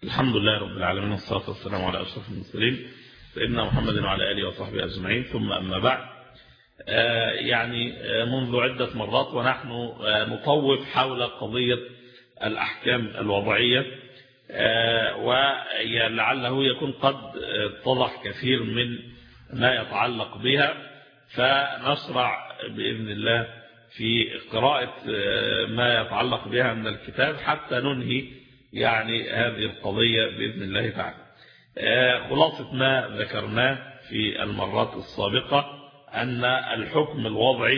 الحمد لله رب العالمين والصلاة والسلام على أشرف المرسلين سيدنا محمد وعلى آله وصحبه أجمعين ثم أما بعد يعني منذ عدة مرات ونحن نطوف حول قضية الأحكام الوضعية ولعله يكون قد اتضح كثير من ما يتعلق بها فنشرع بإذن الله في قراءة ما يتعلق بها من الكتاب حتى ننهي يعني هذه القضية بإذن الله تعالى خلاصة ما ذكرناه في المرات السابقة أن الحكم الوضعي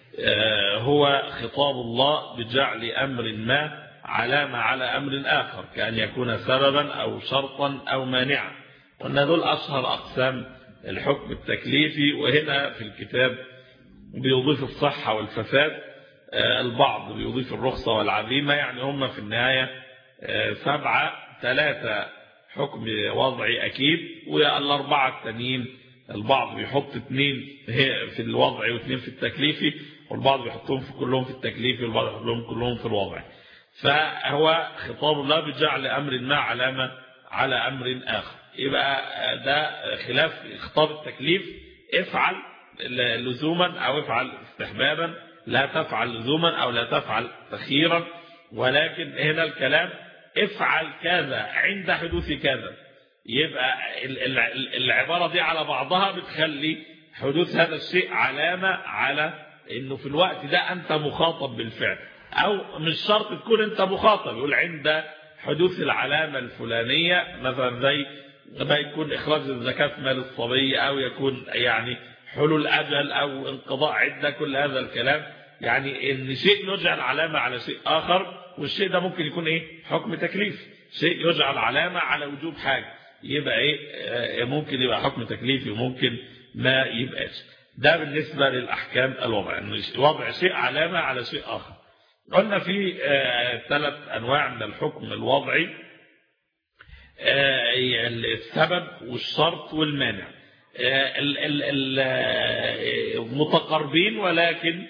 هو خطاب الله بجعل أمر ما علامة على أمر آخر كأن يكون سببا أو شرطا أو مانعا وأن دول أشهر أقسام الحكم التكليفي وهنا في الكتاب بيضيف الصحة والفساد البعض بيضيف الرخصة والعزيمة يعني هم في النهاية سبعة ثلاثة حكم وضعي أكيد والأربعة التانيين البعض بيحط اثنين في الوضعي واثنين في التكليفي والبعض بيحطهم في كلهم في التكليفي والبعض بيحطهم كلهم في الوضعي فهو خطاب الله بجعل أمر ما علامة على أمر آخر يبقى ده خلاف خطاب التكليف افعل لزوما أو افعل استحبابا لا تفعل لزوما أو لا تفعل تخيرا ولكن هنا الكلام افعل كذا عند حدوث كذا يبقى العبارة دي على بعضها بتخلي حدوث هذا الشيء علامة على انه في الوقت ده انت مخاطب بالفعل او مش شرط تكون انت مخاطب يقول عند حدوث العلامة الفلانية مثلا زي ما يكون اخراج الزكاة في مال الصبي او يكون يعني حلول اجل او انقضاء عدة كل هذا الكلام يعني ان شيء يجعل علامة على شيء اخر والشيء ده ممكن يكون ايه حكم تكليف شيء يجعل علامة على وجوب حاجة يبقى ايه ممكن يبقى حكم تكليفي وممكن ما يبقاش ده بالنسبة للأحكام الوضع يعني وضع شيء علامة على شيء آخر قلنا في ثلاث أنواع من الحكم الوضعي السبب والشرط والمانع متقاربين ولكن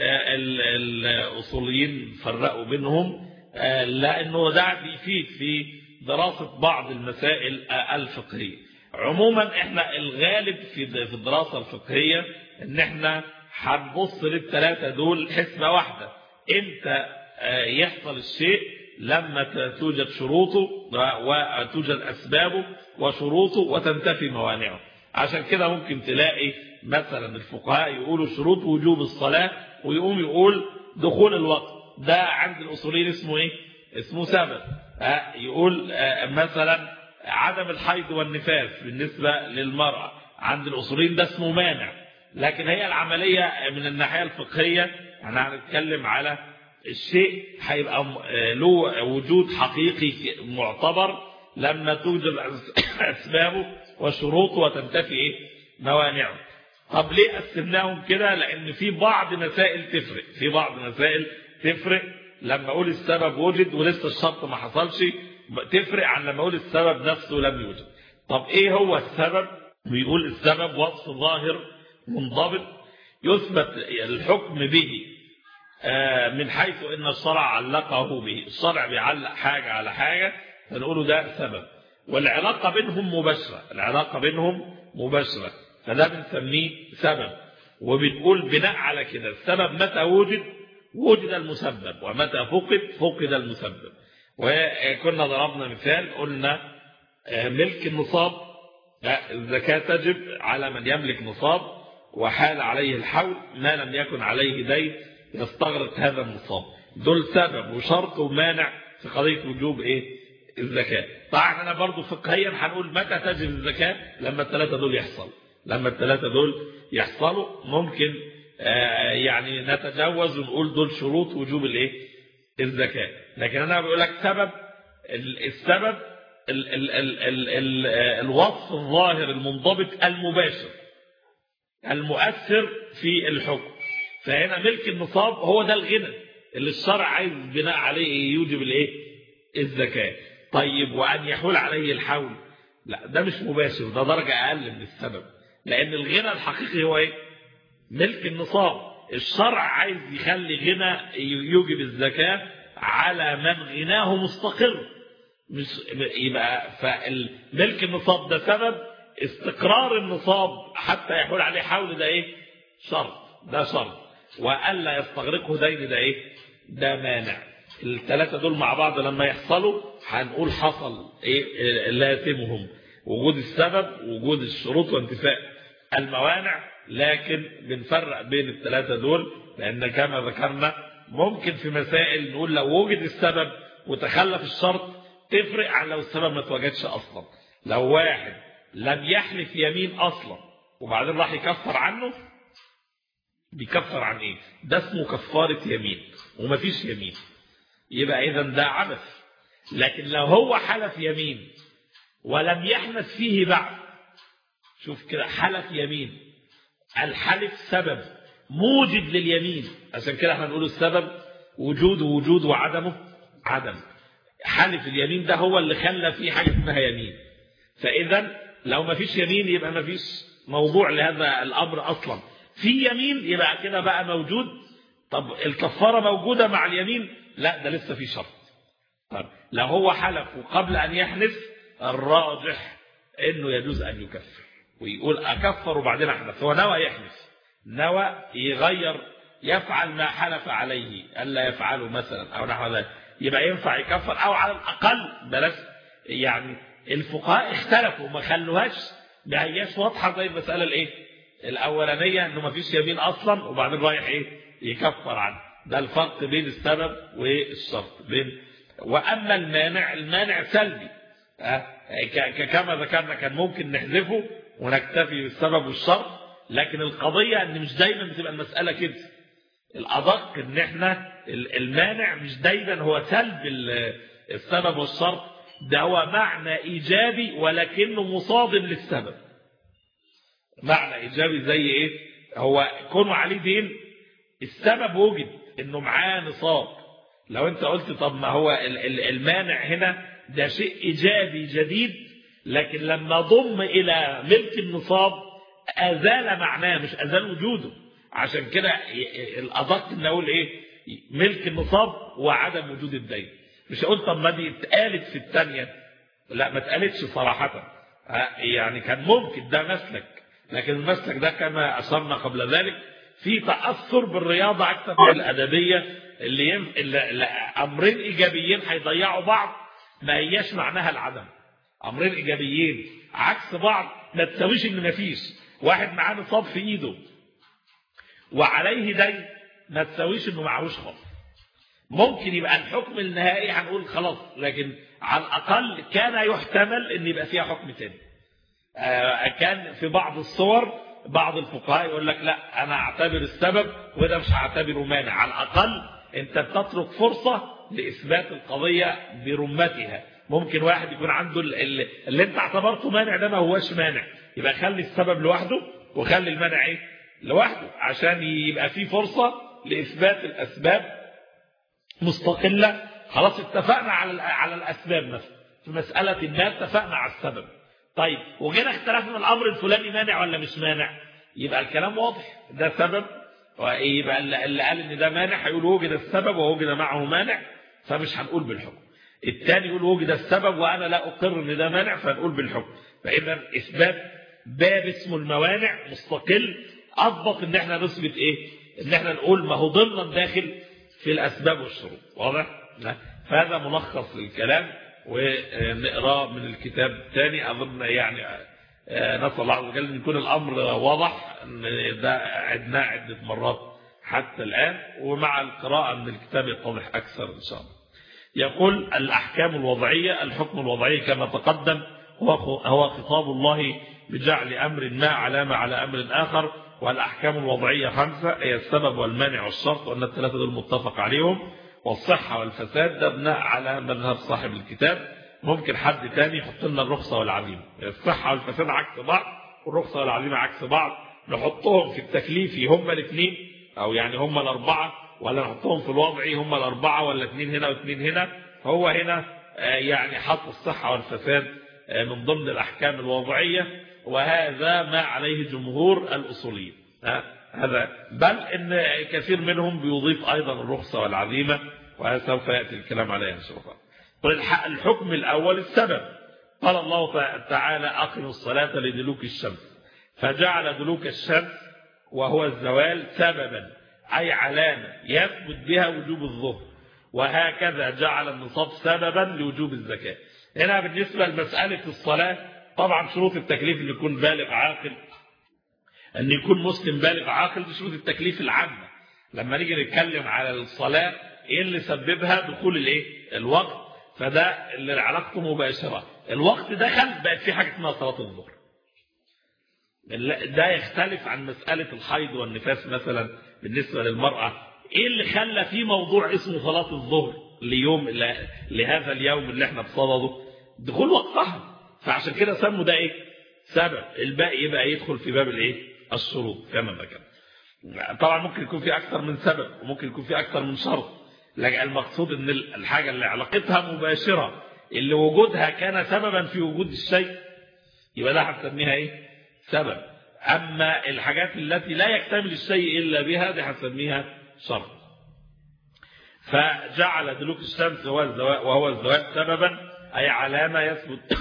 الأصوليين فرقوا بينهم لأنه ده بيفيد في دراسة بعض المسائل الفقهية عموما احنا الغالب في في الدراسة الفقهية ان احنا هنبص للثلاثة دول حسبة واحدة امتى يحصل الشيء لما توجد شروطه وتوجد أسبابه وشروطه وتنتفي موانعه عشان كده ممكن تلاقي مثلا الفقهاء يقولوا شروط وجوب الصلاة ويقوم يقول دخول الوقت ده عند الأصوليين اسمه ايه اسمه سبب يقول مثلا عدم الحيض والنفاس بالنسبة للمرأة عند الأصولين ده اسمه مانع لكن هي العملية من الناحية الفقهية احنا هنتكلم على الشيء هيبقى له وجود حقيقي معتبر لما توجد أسبابه وشروطه وتنتفي ايه موانعه طب ليه قسمناهم كده لأن في بعض مسائل تفرق في بعض مسائل تفرق لما اقول السبب وجد ولسه الشرط ما حصلش تفرق عن لما اقول السبب نفسه لم يوجد طب ايه هو السبب بيقول السبب وصف ظاهر منضبط يثبت الحكم به من حيث ان الشرع علقه به الشرع بيعلق حاجة على حاجة فنقوله ده سبب والعلاقة بينهم مباشرة العلاقة بينهم مباشرة فده بنسميه سبب وبنقول بناء على كده السبب متى وجد وجد المسبب ومتى فقد فقد المسبب وكنا ضربنا مثال قلنا ملك النصاب الزكاة تجب على من يملك نصاب وحال عليه الحول ما لم يكن عليه دين يستغرق هذا النصاب دول سبب وشرط ومانع في قضية وجوب ايه الزكاة طبعا انا برضو فقهيا هنقول متى تجب الزكاة لما الثلاثة دول يحصل لما الثلاثة دول يحصلوا ممكن يعني نتجاوز ونقول دول شروط وجوب الايه الزكاة لكن انا بقول لك سبب السبب ال ال ال ال ال الوصف الظاهر المنضبط المباشر المؤثر في الحكم فهنا ملك النصاب هو ده الغنى اللي الشرع عايز بناء عليه يوجب الايه الزكاة طيب وان يحول عليه الحول لا ده مش مباشر ده درجة اقل من السبب لان الغنى الحقيقي هو ايه ملك النصاب الشرع عايز يخلي غنى يوجب الزكاة على من غناه مستقر مش يبقى فالملك النصاب ده سبب استقرار النصاب حتى يحول عليه حول ده ايه شرط ده شرط والا يستغرقه دين ده ايه ده مانع الثلاثه دول مع بعض لما يحصلوا هنقول حصل ايه لازمهم وجود السبب وجود الشروط وانتفاء الموانع لكن بنفرق بين الثلاثه دول لان كما ذكرنا ممكن في مسائل نقول لو وجد السبب وتخلف الشرط تفرق عن لو السبب ما اتوجدش اصلا لو واحد لم يحلف يمين اصلا وبعدين راح يكفر عنه بيكفر عن ايه ده اسمه كفارة يمين ومفيش يمين يبقى اذا ده عبث لكن لو هو حلف يمين ولم يحنث فيه بعد شوف كده حلف يمين الحلف سبب موجب لليمين عشان كده احنا نقول السبب وجوده وجود وعدمه عدم حلف اليمين ده هو اللي خلى فيه حاجه اسمها يمين فاذا لو ما فيش يمين يبقى ما فيش موضوع لهذا الامر اصلا في يمين يبقى كده بقى موجود طب الكفاره موجوده مع اليمين لا ده لسه في شرط طب لو هو حلف وقبل ان يحلف الراجح انه يجوز ان يكفر ويقول اكفر وبعدين احلف هو نوى يحلف نوى يغير يفعل ما حلف عليه الا يفعله مثلا او نحو ذلك يبقى ينفع يكفر او على الاقل بلاش يعني الفقهاء اختلفوا ما خلوهاش ما هياش واضحه زي المساله الايه الاولانيه انه ما فيش يمين اصلا وبعدين رايح ايه يكفر عنه ده الفرق بين السبب والشرط بين واما المانع المانع سلبي أه؟ كما ذكرنا كان ممكن نحذفه ونكتفي بالسبب والشرط لكن القضيه ان مش دايما بتبقى المساله كده الادق ان احنا المانع مش دايما هو سلب السبب والشرط ده هو معنى ايجابي ولكنه مصادم للسبب معنى ايجابي زي ايه هو كونه عليه دين السبب وجد انه معاه نصاب لو انت قلت طب ما هو المانع هنا ده شيء ايجابي جديد لكن لما ضم الى ملك النصاب ازال معناه مش ازال وجوده عشان كده الادق ان اقول ايه ملك النصاب وعدم وجود الدين مش هقول طب ما دي اتقالت في الثانيه لا ما اتقالتش صراحه يعني كان ممكن ده مسلك لكن المسلك ده كما اشرنا قبل ذلك في تاثر بالرياضه اكثر من الادبيه اللي, يم... اللي امرين ايجابيين هيضيعوا بعض ما هياش معناها العدم امرين ايجابيين عكس بعض ما تساويش ان ما فيش واحد معاه نصاب في ايده وعليه دين ما تساويش انه معهوش خالص ممكن يبقى الحكم النهائي هنقول خلاص لكن على الاقل كان يحتمل ان يبقى فيها حكم تاني آه كان في بعض الصور بعض الفقهاء يقول لك لا انا اعتبر السبب وده مش هعتبره مانع على الاقل انت بتترك فرصه لاثبات القضيه برمتها ممكن واحد يكون عنده اللي, اللي انت اعتبرته مانع ده ما هوش مانع يبقى خلي السبب لوحده وخلي المانع ايه لوحده عشان يبقى في فرصه لاثبات الاسباب مستقله خلاص اتفقنا على على الاسباب مثلا في مساله ما اتفقنا على السبب طيب وجينا اختلفنا الامر الفلاني مانع ولا مش مانع يبقى الكلام واضح ده سبب يبقى اللي قال ان ده مانع هيقول وجد السبب ووجد معه مانع فمش هنقول بالحكم الثاني يقول وجد السبب وانا لا اقر ان ده مانع فنقول بالحكم فاذا اثبات باب اسمه الموانع مستقل اضبط ان احنا نثبت ايه ان احنا نقول ما هو ضمن داخل في الاسباب والشروط واضح فهذا ملخص للكلام ونقرا من الكتاب الثاني اظن يعني نسال الله عز وجل ان يكون الامر واضح ان ده عدناه عده مرات حتى الان ومع القراءه من الكتاب يتضح اكثر ان شاء الله. يقول الاحكام الوضعيه الحكم الوضعي كما تقدم هو هو خطاب الله بجعل امر ما علامه على امر اخر والاحكام الوضعيه خمسه هي السبب والمانع والشرط وان الثلاثه دول متفق عليهم والصحه والفساد ده بناء على مذهب صاحب الكتاب ممكن حد تاني يحط لنا الرخصة والعزيمة الصحة والفساد عكس بعض والرخصة والعزيمة عكس بعض نحطهم في التكليفي هم الاثنين أو يعني هم الأربعة ولا نحطهم في الوضعي هم الأربعة ولا اثنين هنا واثنين هنا هو هنا يعني حط الصحة والفساد من ضمن الأحكام الوضعية وهذا ما عليه جمهور الأصوليين هذا بل إن كثير منهم بيضيف أيضا الرخصة والعزيمة وهذا سوف يأتي الكلام عليها إن شاء الله الحكم الأول السبب قال الله تعالى أقم الصلاة لدلوك الشمس فجعل دلوك الشمس وهو الزوال سببا أي علامة يثبت بها وجوب الظهر وهكذا جعل النصاب سببا لوجوب الزكاة هنا بالنسبة لمسألة الصلاة طبعا شروط التكليف اللي يكون بالغ عاقل أن يكون مسلم بالغ عاقل دي شروط التكليف العامة لما نيجي نتكلم على الصلاة ايه اللي سببها دخول الايه الوقت فده اللي علاقته مباشرة الوقت دخل بقت في حاجة اسمها صلاة الظهر ده يختلف عن مسألة الحيض والنفاس مثلا بالنسبة للمرأة ايه اللي خلى في موضوع اسمه صلاة الظهر ليوم لهذا اليوم اللي احنا بصدده دخول وقتها فعشان كده سموا ده ايه سبب الباقي يبقى يدخل في باب الايه الشروط كما ذكر طبعا ممكن يكون في اكثر من سبب وممكن يكون في اكثر من شرط لكن المقصود ان الحاجة اللي علاقتها مباشرة اللي وجودها كان سببا في وجود الشيء يبقى ده هنسميها ايه سبب اما الحاجات التي لا يكتمل الشيء الا بها دي هنسميها شرط فجعل دلوك الشمس هو الزواء وهو الزواء سببا اي علامة يثبت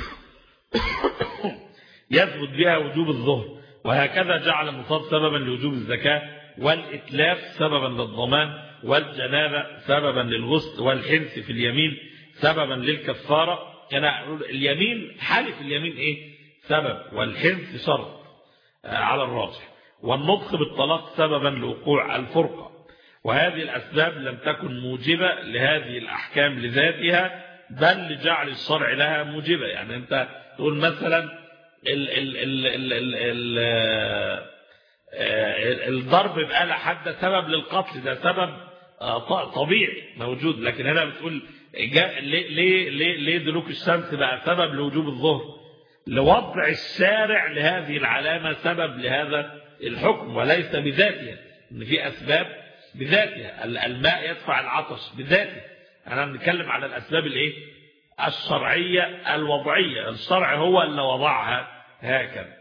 يثبت بها وجوب الظهر وهكذا جعل النصاب سببا لوجوب الزكاة والإتلاف سببا للضمان والجنابة سببا للغسل والحنس في اليمين سببا للكفارة كان اليمين حالف اليمين ايه سبب والحنس شرط على الراجح والنطق بالطلاق سببا لوقوع الفرقة وهذه الأسباب لم تكن موجبة لهذه الأحكام لذاتها بل لجعل الشرع لها موجبة يعني أنت تقول مثلا ال ال ال ال ال ال الضرب بآلة حادة سبب للقتل ده سبب طبيعي موجود لكن هنا بتقول ليه, ليه, ليه, ليه دلوك الشمس بقى سبب لوجوب الظهر لوضع الشارع لهذه العلامة سبب لهذا الحكم وليس بذاتها ان في أسباب بذاتها الماء يدفع العطش بذاته أنا بنتكلم على الأسباب الايه الشرعية الوضعية الشرع هو اللي وضعها هكذا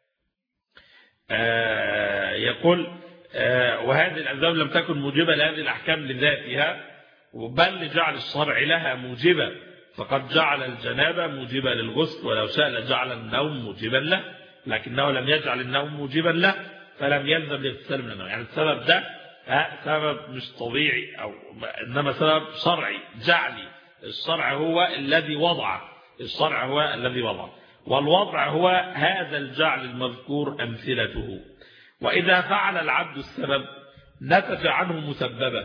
آه يقول آه وهذه الأسباب لم تكن موجبة لهذه الأحكام لذاتها بل لجعل الشرع لها موجبة فقد جعل الجنابة موجبة للغسل ولو شاء لجعل النوم موجبا له لكنه لم يجعل النوم موجبا له فلم يلزم الاغتسال من النوم يعني السبب ده سبب مش طبيعي أو إنما سبب شرعي جعلي الشرع هو الذي وضع الشرع هو الذي وضع والوضع هو هذا الجعل المذكور أمثلته وإذا فعل العبد السبب نتج عنه مسببا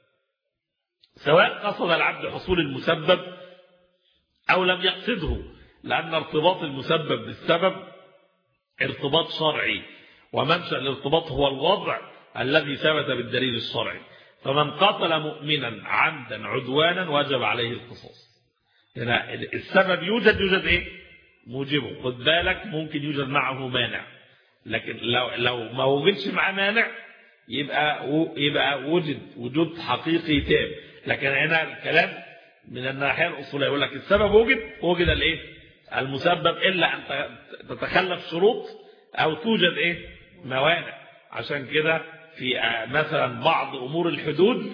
سواء قصد العبد حصول المسبب أو لم يقصده لأن ارتباط المسبب بالسبب ارتباط شرعي ومنشأ الارتباط هو الوضع الذي ثبت بالدليل الشرعي فمن قتل مؤمنا عمدا عدوانا وجب عليه القصاص هنا السبب يوجد يوجد ايه موجبه خد بالك ممكن يوجد معه مانع لكن لو لو ما وجدش معاه مانع يبقى يبقى وجد وجود حقيقي تام لكن هنا الكلام من الناحيه الاصوليه يقول لك السبب وجد وجد الايه المسبب الا ان تتخلف شروط او توجد ايه موانع عشان كده في مثلا بعض امور الحدود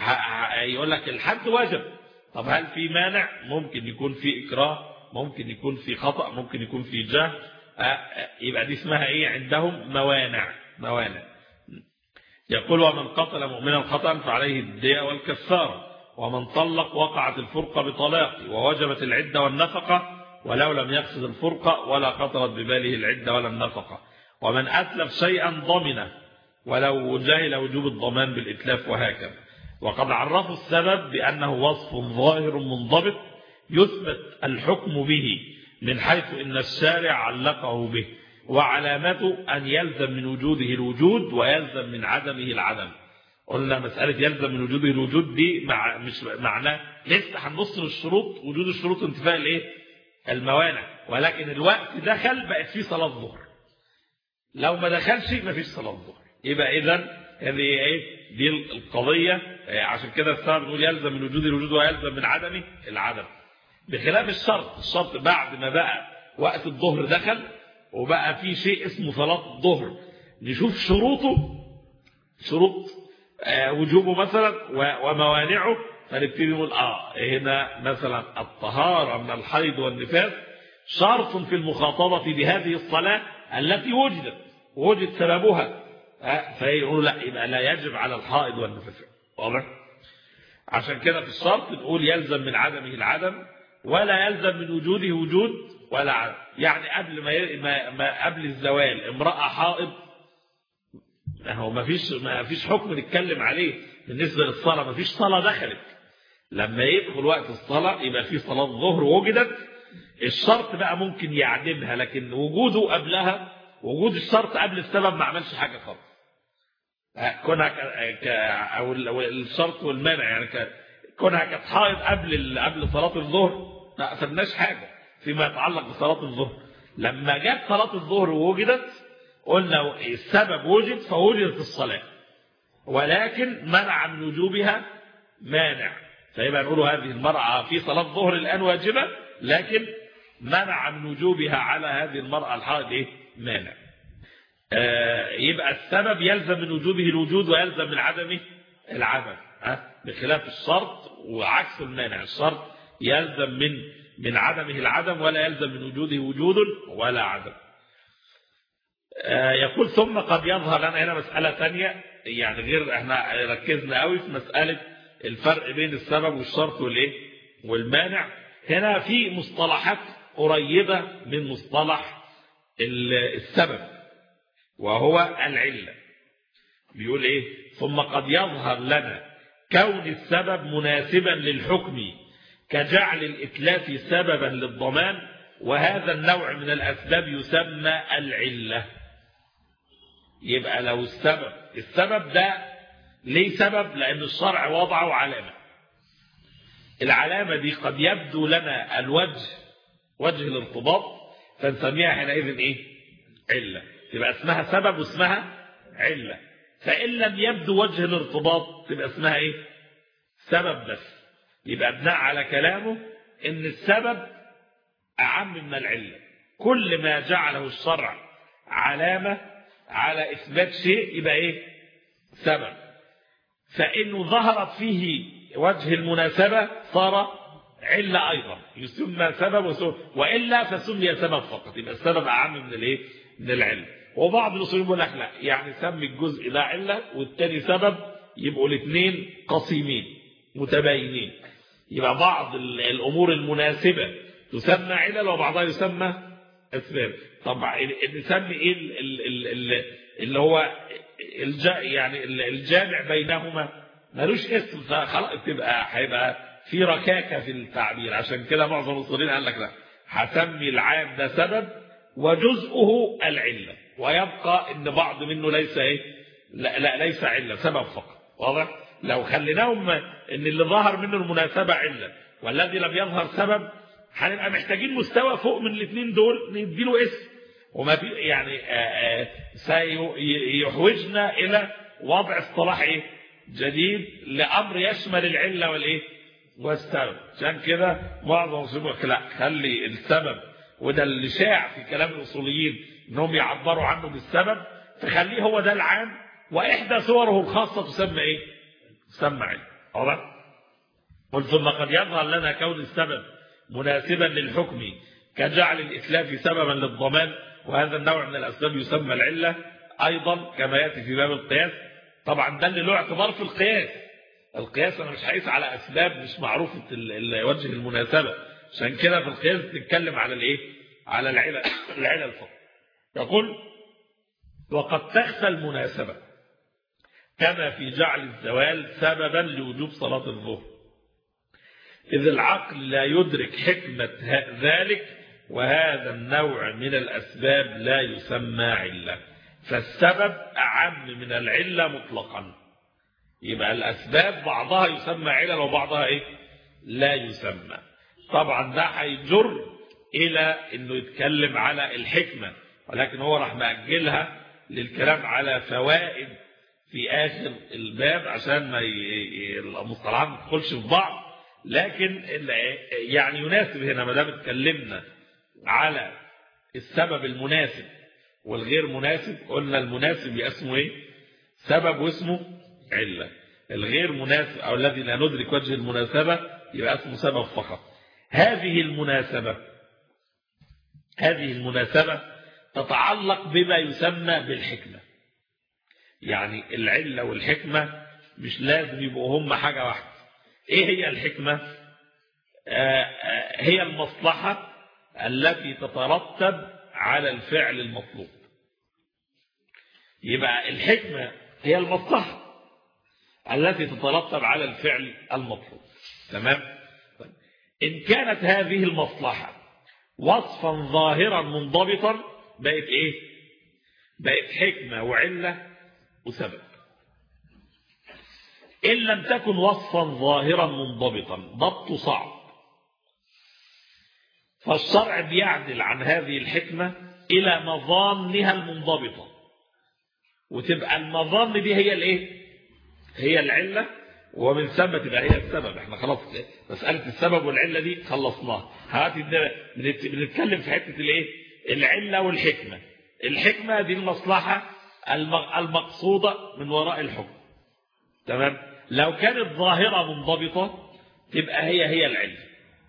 يقول لك الحد واجب طب هل في مانع ممكن يكون في اكراه ممكن يكون في خطأ ممكن يكون في جهل يبقى دي اسمها ايه عندهم موانع موانع يقول ومن قتل مؤمنا خطأ فعليه الدية والكفارة ومن طلق وقعت الفرقة بطلاق ووجبت العدة والنفقة ولو لم يقصد الفرقة ولا خطرت بباله العدة ولا النفقة ومن أتلف شيئا ضمنه ولو جهل وجوب الضمان بالإتلاف وهكذا وقد عرفوا السبب بأنه وصف ظاهر منضبط يثبت الحكم به من حيث إن الشارع علقه به وعلامته أن يلزم من وجوده الوجود ويلزم من عدمه العدم قلنا مسألة يلزم من وجوده الوجود دي مع مش معناه لسه هنبص للشروط وجود الشروط انتفاء الايه الموانع ولكن الوقت دخل بقت فيه صلاة ظهر لو ما دخلش ما فيش صلاة ظهر يبقى اذا هذه ايه دي القضية عشان كده السبب نقول يلزم من وجود الوجود ويلزم من عدمه العدم بخلاف الشرط الشرط بعد ما بقى وقت الظهر دخل وبقى في شيء اسمه صلاة الظهر نشوف شروطه شروط وجوبه مثلا وموانعه فنبتدي نقول اه هنا مثلا الطهارة من الحيض والنفاس شرط في المخاطبة بهذه الصلاة التي وجدت وجد سببها فيقولوا لا يبقى لا يجب على الحائض والنفاس واضح عشان كده في الشرط نقول يلزم من عدمه العدم ولا يلزم من وجوده وجود ولا عدم يعني قبل ما, ما, ما قبل الزوال امرأة حائض هو ما فيش ما فيش حكم نتكلم عليه بالنسبة للصلاة ما فيش صلاة دخلت لما يدخل وقت الصلاة يبقى في صلاة ظهر وجدت الشرط بقى ممكن يعدمها لكن وجوده قبلها وجود الشرط قبل السبب ما عملش حاجة خالص كونها ك... او الشرط والمانع يعني ك... كونها كانت حائض قبل قبل صلاه الظهر ما اخذناش حاجه فيما يتعلق بصلاه الظهر لما جت صلاه الظهر ووجدت قلنا السبب وجد فوجدت الصلاه ولكن منع من وجوبها مانع فيبقى نقول هذه المرأة في صلاة الظهر الآن واجبة لكن منع من وجوبها على هذه المرأة الحائض إيه؟ مانع يبقى السبب يلزم من وجوبه الوجود ويلزم من عدمه العدم بخلاف الشرط وعكس المانع الشرط يلزم من من عدمه العدم ولا يلزم من وجوده وجود ولا عدم يقول ثم قد يظهر لنا هنا مسألة ثانية يعني غير احنا ركزنا قوي في مسألة الفرق بين السبب والشرط والايه والمانع هنا في مصطلحات قريبة من مصطلح السبب وهو العلة بيقول ايه ثم قد يظهر لنا كون السبب مناسبا للحكم كجعل الإتلاف سببا للضمان وهذا النوع من الأسباب يسمى العلة يبقى لو السبب السبب ده ليه سبب لأن الشرع وضعه علامة العلامة دي قد يبدو لنا الوجه وجه الارتباط فنسميها حينئذ ايه علة تبقى اسمها سبب واسمها علة فإن لم يبدو وجه الارتباط تبقى اسمها ايه سبب بس يبقى ابناء على كلامه ان السبب أعم من العلة كل ما جعله الشرع علامة على إثبات شيء يبقى ايه سبب فإنه ظهرت فيه وجه المناسبة صار علة أيضا يسمى سبب وسبب وإلا فسمي سبب فقط يبقى السبب أعم من الايه من العلة وبعض الاصوليين يقول لك لا يعني سمي الجزء ده عله والتاني سبب يبقوا الاثنين قصيمين متباينين يبقى بعض الامور المناسبه تسمى علل وبعضها يسمى اسباب طبعا نسمي ايه اللي هو يعني الجامع بينهما ملوش اسم فخلاص تبقى هيبقى في ركاكه في التعبير عشان كده معظم الاصوليين قال لك لا هسمي العام ده سبب وجزءه العله ويبقى ان بعض منه ليس ايه لا, لا ليس عله سبب فقط واضح لو خليناهم ان اللي ظهر منه المناسبه عله والذي لم يظهر سبب هنبقى محتاجين مستوى فوق من الاثنين دول نديله اسم وما في يعني سيحوجنا الى وضع اصطلاح ايه جديد لامر يشمل العله والايه والسبب عشان كده معظم الصبح لا خلي السبب وده اللي شاع في كلام الاصوليين انهم يعبروا عنه بالسبب تخليه هو ده العام واحدى صوره الخاصه تسمى ايه تسمى علم واضح قل ثم قد يظهر لنا كون السبب مناسبا للحكم كجعل الاتلاف سببا للضمان وهذا النوع من الاسباب يسمى العله ايضا كما ياتي في باب القياس طبعا ده اللي له اعتبار في القياس القياس انا مش هقيس على اسباب مش معروفه وجه المناسبه عشان كده في القياس بنتكلم على الايه على العلل العلل فقط يقول وقد تخفى المناسبة كما في جعل الزوال سببا لوجوب صلاة الظهر إذ العقل لا يدرك حكمة ذلك وهذا النوع من الأسباب لا يسمى علة فالسبب أعم من العلة مطلقا يبقى الأسباب بعضها يسمى علل وبعضها إيه؟ لا يسمى طبعا ده هيجر إلى أنه يتكلم على الحكمة ولكن هو راح مأجلها للكلام على فوائد في آخر الباب عشان ما المصطلحات ما تدخلش في بعض لكن يعني يناسب هنا ما دام اتكلمنا على السبب المناسب والغير مناسب قلنا المناسب اسمه ايه سبب واسمه علة الغير مناسب أو الذي لا ندرك وجه المناسبة يبقى اسمه سبب فقط هذه المناسبة هذه المناسبة تتعلق بما يسمى بالحكمة يعني العلة والحكمة مش لازم يبقوا هم حاجة واحدة ايه هي الحكمة هي المصلحة التي تترتب على الفعل المطلوب يبقى الحكمة هي المصلحة التي تترتب على الفعل المطلوب تمام إن كانت هذه المصلحة وصفا ظاهرا منضبطا بقت إيه بقت حكمة وعلة وسبب إن لم تكن وصفا ظاهرا منضبطا ضبط صعب فالشرع بيعدل عن هذه الحكمة إلى مظانها المنضبطة وتبقى المظان دي هي الايه هي العلة ومن ثم تبقى هي السبب احنا خلاص مسألة السبب والعلة دي خلصناها هاتي بنتكلم في حتة الايه العلة والحكمة الحكمة دي المصلحة المقصودة من وراء الحكم تمام لو كانت ظاهرة منضبطة تبقى هي هي العلة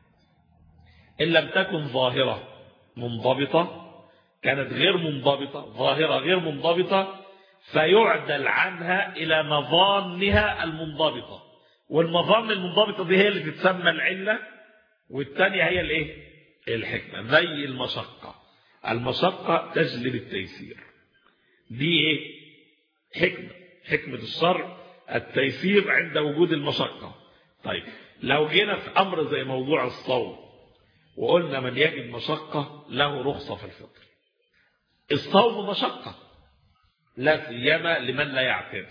إن لم تكن ظاهرة منضبطة كانت غير منضبطة ظاهرة غير منضبطة فيعدل عنها إلى مظانها المنضبطة والمظان المنضبطة دي هي اللي تتسمى العلة والثانية هي الايه الحكمة زي المشقة المشقة تجلب التيسير دي ايه حكمة حكمة الشرع التيسير عند وجود المشقة طيب لو جينا في أمر زي موضوع الصوم وقلنا من يجد مشقة له رخصة في الفطر الصوم مشقة لا سيما لمن لا يعتاد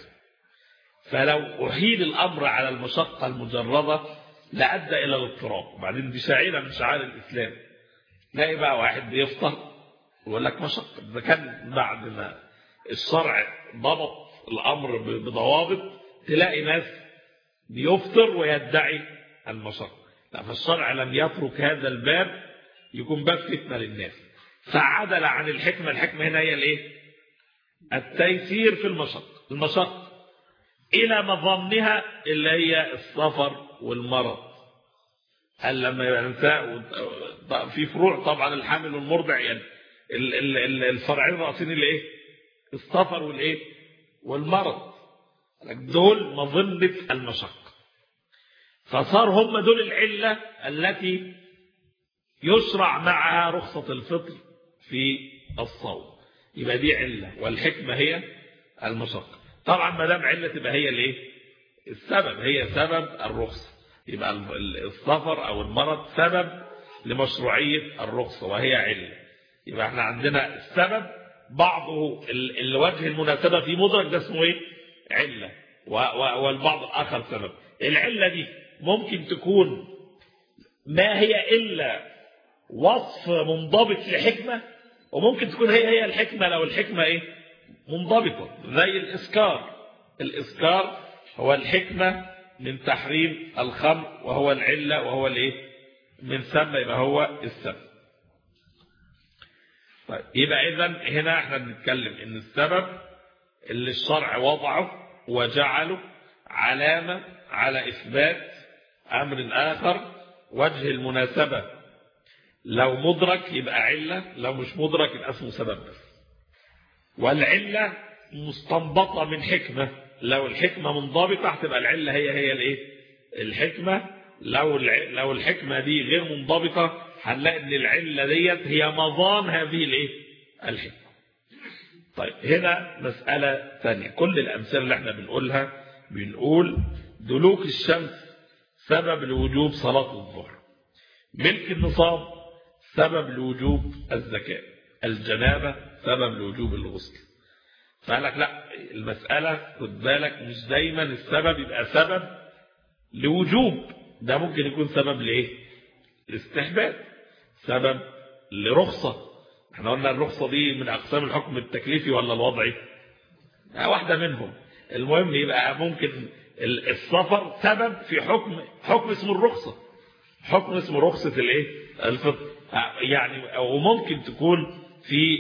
فلو أحيل الأمر على المشقة المجردة لأدى إلى الاضطراب وبعدين دي شعيرة من شعائر الإسلام تلاقي بقى واحد بيفطر ويقول لك مشقة إذا كان بعد ما الشرع ضبط الأمر بضوابط تلاقي ناس بيفطر ويدعي المشقة لا فالشرع لم يترك هذا الباب يكون باب فتنة للناس فعدل عن الحكمة الحكمة هنا هي الايه التيسير في المشقة المشقة إلى مظنها اللي هي السفر والمرض هل لما يبقى الإنسان في فروع طبعا الحامل والمرضع يعني الفرعين الرئيسيين اللي ايه السفر والايه والمرض دول مظنة المشقة فصار هم دول العلة التي يشرع معها رخصة الفطر في الصوم يبقى دي علة والحكمة هي المشقة طبعا ما دام علة تبقى هي الايه السبب هي سبب الرخصة يبقى السفر او المرض سبب لمشروعية الرخصة وهي علة يبقى احنا عندنا السبب بعضه الوجه المناسبة في مدرك ده اسمه ايه علة والبعض الآخر سبب العلة دي ممكن تكون ما هي إلا وصف منضبط لحكمة وممكن تكون هي هي الحكمة لو الحكمة ايه منضبطة زي الإسكار الإسكار هو الحكمة من تحريم الخمر وهو العلة وهو الايه من ثم يبقى هو السبب طيب يبقى اذا هنا احنا بنتكلم ان السبب اللي الشرع وضعه وجعله علامة على إثبات أمر آخر وجه المناسبة لو مدرك يبقى علة لو مش مدرك يبقى اسمه سبب بس والعلة مستنبطة من حكمة لو الحكمة منضبطة هتبقى العلة هي هي الايه الحكمة لو لو الحكمة دي غير منضبطة هنلاقي ان العلة ديت هي مظان هذه الايه الحكمة طيب هنا مسألة ثانية كل الأمثلة اللي احنا بنقولها بنقول دلوك الشمس سبب لوجوب صلاة الظهر ملك النصاب سبب لوجوب الزكاة الجنابة سبب لوجوب الغسل فقال لك لا المسألة خد بالك مش دايما السبب يبقى سبب لوجوب ده ممكن يكون سبب لإيه الاستحباب سبب لرخصة احنا قلنا الرخصة دي من أقسام الحكم التكليفي ولا الوضعي واحدة منهم المهم يبقى ممكن السفر سبب في حكم حكم اسمه الرخصة حكم اسمه رخصة الايه الفطر يعني وممكن تكون في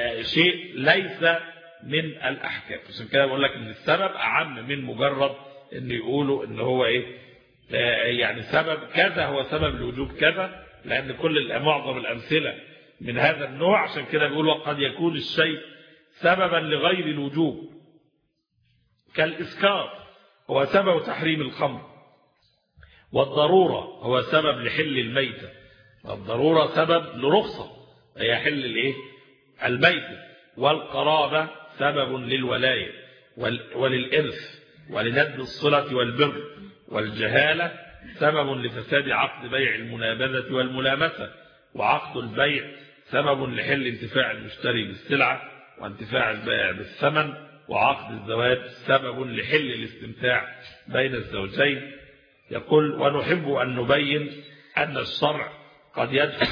شيء ليس من الأحكام عشان كده بقول لك ان السبب أعم من مجرد ان يقولوا ان هو ايه يعني سبب كذا هو سبب لوجوب كذا لان كل معظم الامثله من هذا النوع عشان كده بيقول وقد يكون الشيء سببا لغير الوجوب كالاسكار هو سبب تحريم الخمر والضروره هو سبب لحل الميته الضروره سبب لرخصه هي حل الايه الميته والقرابه سبب للولايه وللارث ولند الصله والبر والجهالة سبب لفساد عقد بيع المنابذة والملامسة وعقد البيع سبب لحل انتفاع المشتري بالسلعة وانتفاع البائع بالثمن وعقد الزواج سبب لحل الاستمتاع بين الزوجين يقول ونحب أن نبين أن الشرع قد يجعل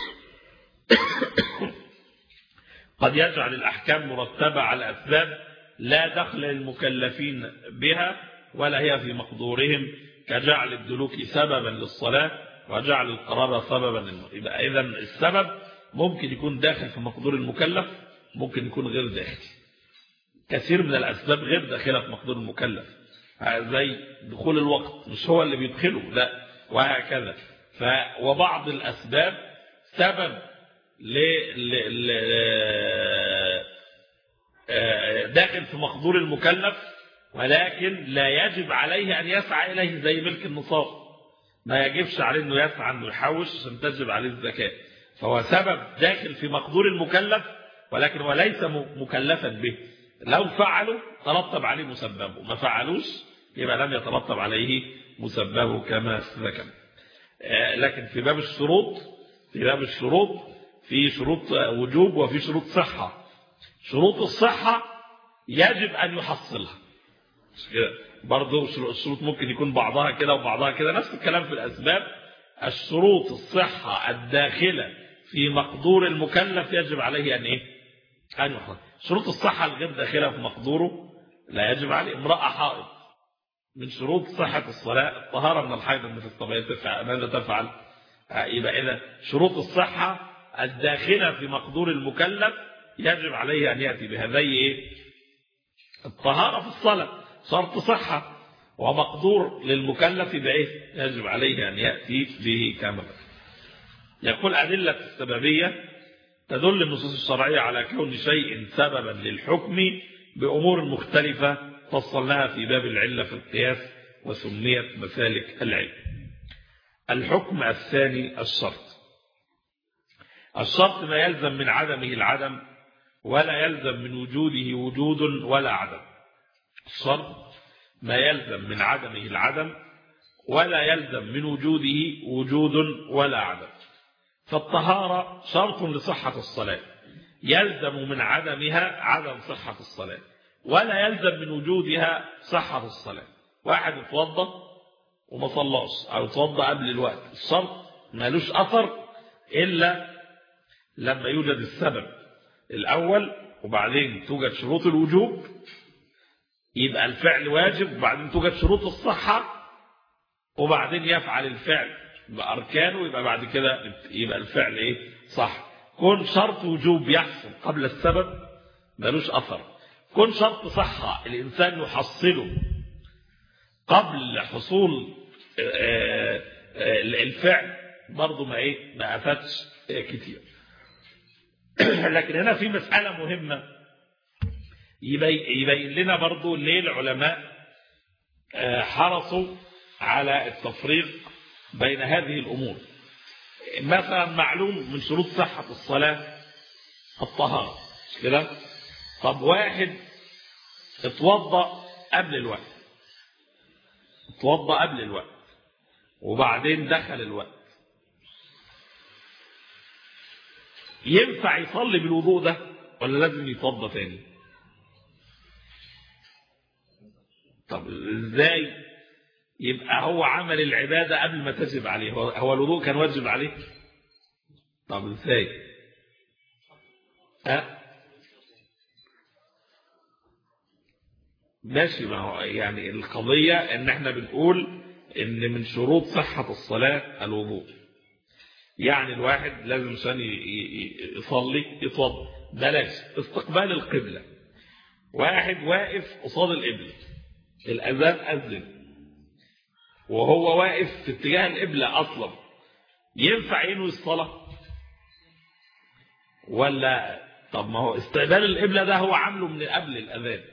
قد يجعل الأحكام مرتبة على أسباب لا دخل للمكلفين بها ولا هي في مقدورهم كجعل الدلوك سببا للصلاة وجعل القرابة سببا للمرء يبقى إذا السبب ممكن يكون داخل في مقدور المكلف ممكن يكون غير داخل كثير من الأسباب غير داخلة في مقدور المكلف زي دخول الوقت مش هو اللي بيدخله لا وهكذا ف وبعض الأسباب سبب ل... ل... ل... داخل في مقدور المكلف ولكن لا يجب عليه أن يسعى إليه زي ملك النصاب ما يجبش عليه أنه يسعى أنه يحوش عشان تجب عليه الزكاة فهو سبب داخل في مقدور المكلف ولكن وليس مكلفا به لو فعلوا ترتب عليه مسببه ما فعلوش يبقى لم يترتب عليه مسببه كما ذكر لكن في باب الشروط في باب الشروط في شروط وجوب وفي شروط صحة شروط الصحة يجب أن يحصلها برضه الشروط ممكن يكون بعضها كده وبعضها كده نفس الكلام في الأسباب الشروط الصحة الداخلة في مقدور المكلف يجب عليه أن إيه أن يحصل شروط الصحة الغير داخلة في مقدوره لا يجب عليه امرأة حائض من شروط صحة الصلاة الطهارة من الحيض مثل الطبيعية تفعل ماذا تفعل يبقى إذا شروط الصحة الداخلة في مقدور المكلف يجب عليه أن يأتي بها زي إيه الطهارة في الصلاة شرط صحة ومقدور للمكلف بإيه يجب عليه أن يأتي به كما يقول أدلة السببية تدل النصوص الشرعية على كون شيء سببا للحكم بأمور مختلفة فصلناها في باب العلة في القياس وسميت مسالك العلم الحكم الثاني الشرط الشرط ما يلزم من عدمه العدم ولا يلزم من وجوده وجود ولا عدم الشرط ما يلزم من عدمه العدم ولا يلزم من وجوده وجود ولا عدم فالطهارة شرط لصحة الصلاة يلزم من عدمها عدم صحة الصلاة ولا يلزم من وجودها صحة الصلاة واحد اتوضى وما صلاش او اتوضى قبل الوقت الشرط مالوش اثر الا لما يوجد السبب الاول وبعدين توجد شروط الوجوب يبقى الفعل واجب وبعدين توجد شروط الصحة وبعدين يفعل الفعل بأركانه يبقى بعد كده يبقى الفعل ايه صح كون شرط وجوب يحصل قبل السبب ملوش أثر كون شرط صحة الإنسان يحصله قبل حصول الفعل برضه ما ايه ما أفادش كتير لكن هنا في مسألة مهمة يبين لنا برضه ليه العلماء حرصوا على التفريق بين هذه الأمور مثلا معلوم من شروط صحة الصلاة الطهارة كده طب واحد اتوضأ قبل الوقت اتوضأ قبل الوقت وبعدين دخل الوقت ينفع يصلي بالوضوء ده ولا لازم يتوضأ تاني طب ازاي يبقى هو عمل العبادة قبل ما تجب عليه هو الوضوء كان واجب عليه طب ازاي أه؟ ماشي ما هو يعني القضية ان احنا بنقول ان من شروط صحة الصلاة الوضوء يعني الواحد لازم عشان يصلي يتوضا بلاش استقبال القبلة واحد واقف قصاد القبلة الأذان أذن وهو واقف في اتجاه القبلة أصلا ينفع ينوي الصلاة ولا طب ما هو استقبال القبلة ده هو عامله من قبل الأذان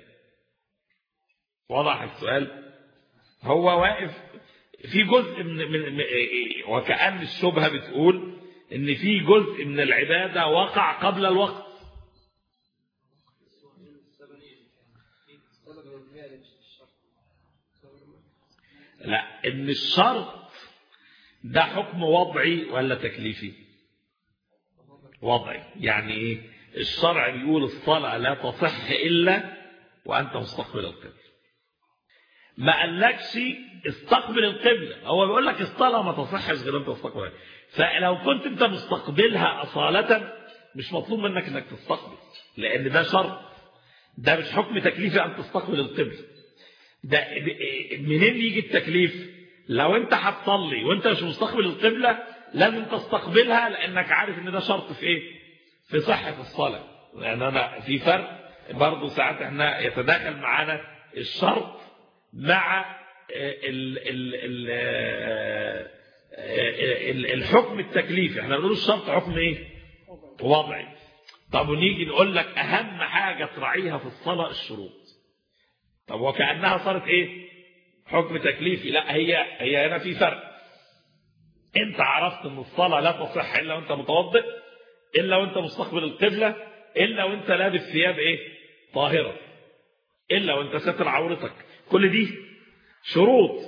وضح السؤال هو واقف في جزء من, من من- وكأن الشبهة بتقول ان في جزء من العبادة وقع قبل الوقت لا ان الشرط ده حكم وضعي ولا تكليفي وضعي يعني ايه الشرع بيقول الصلاة لا تصح الا وانت مستقبل القبلة ما قالكش استقبل القبلة هو بيقول لك الصلاة ما تصحش غير انت تستقبل فلو كنت انت مستقبلها أصالة مش مطلوب منك انك تستقبل لان ده شرط ده مش حكم تكليفي ان تستقبل القبلة ده منين يجي التكليف لو انت هتصلي وانت مش مستقبل القبلة لازم تستقبلها لانك عارف ان ده شرط في ايه في صحة الصلاة لان انا في فرق برضه ساعات احنا يتداخل معانا الشرط مع ال ال ال ال الحكم التكليفي احنا بنقول الشرط حكم ايه وضعي طب ونيجي نقول لك اهم حاجة تراعيها في الصلاة الشروط طب وكأنها صارت ايه حكم تكليفي لا هي هي هنا في فرق انت عرفت ان الصلاة لا تصح الا وانت متوضئ الا وانت مستقبل القبلة الا وانت لابس ثياب ايه طاهرة الا وانت ستر عورتك كل دي شروط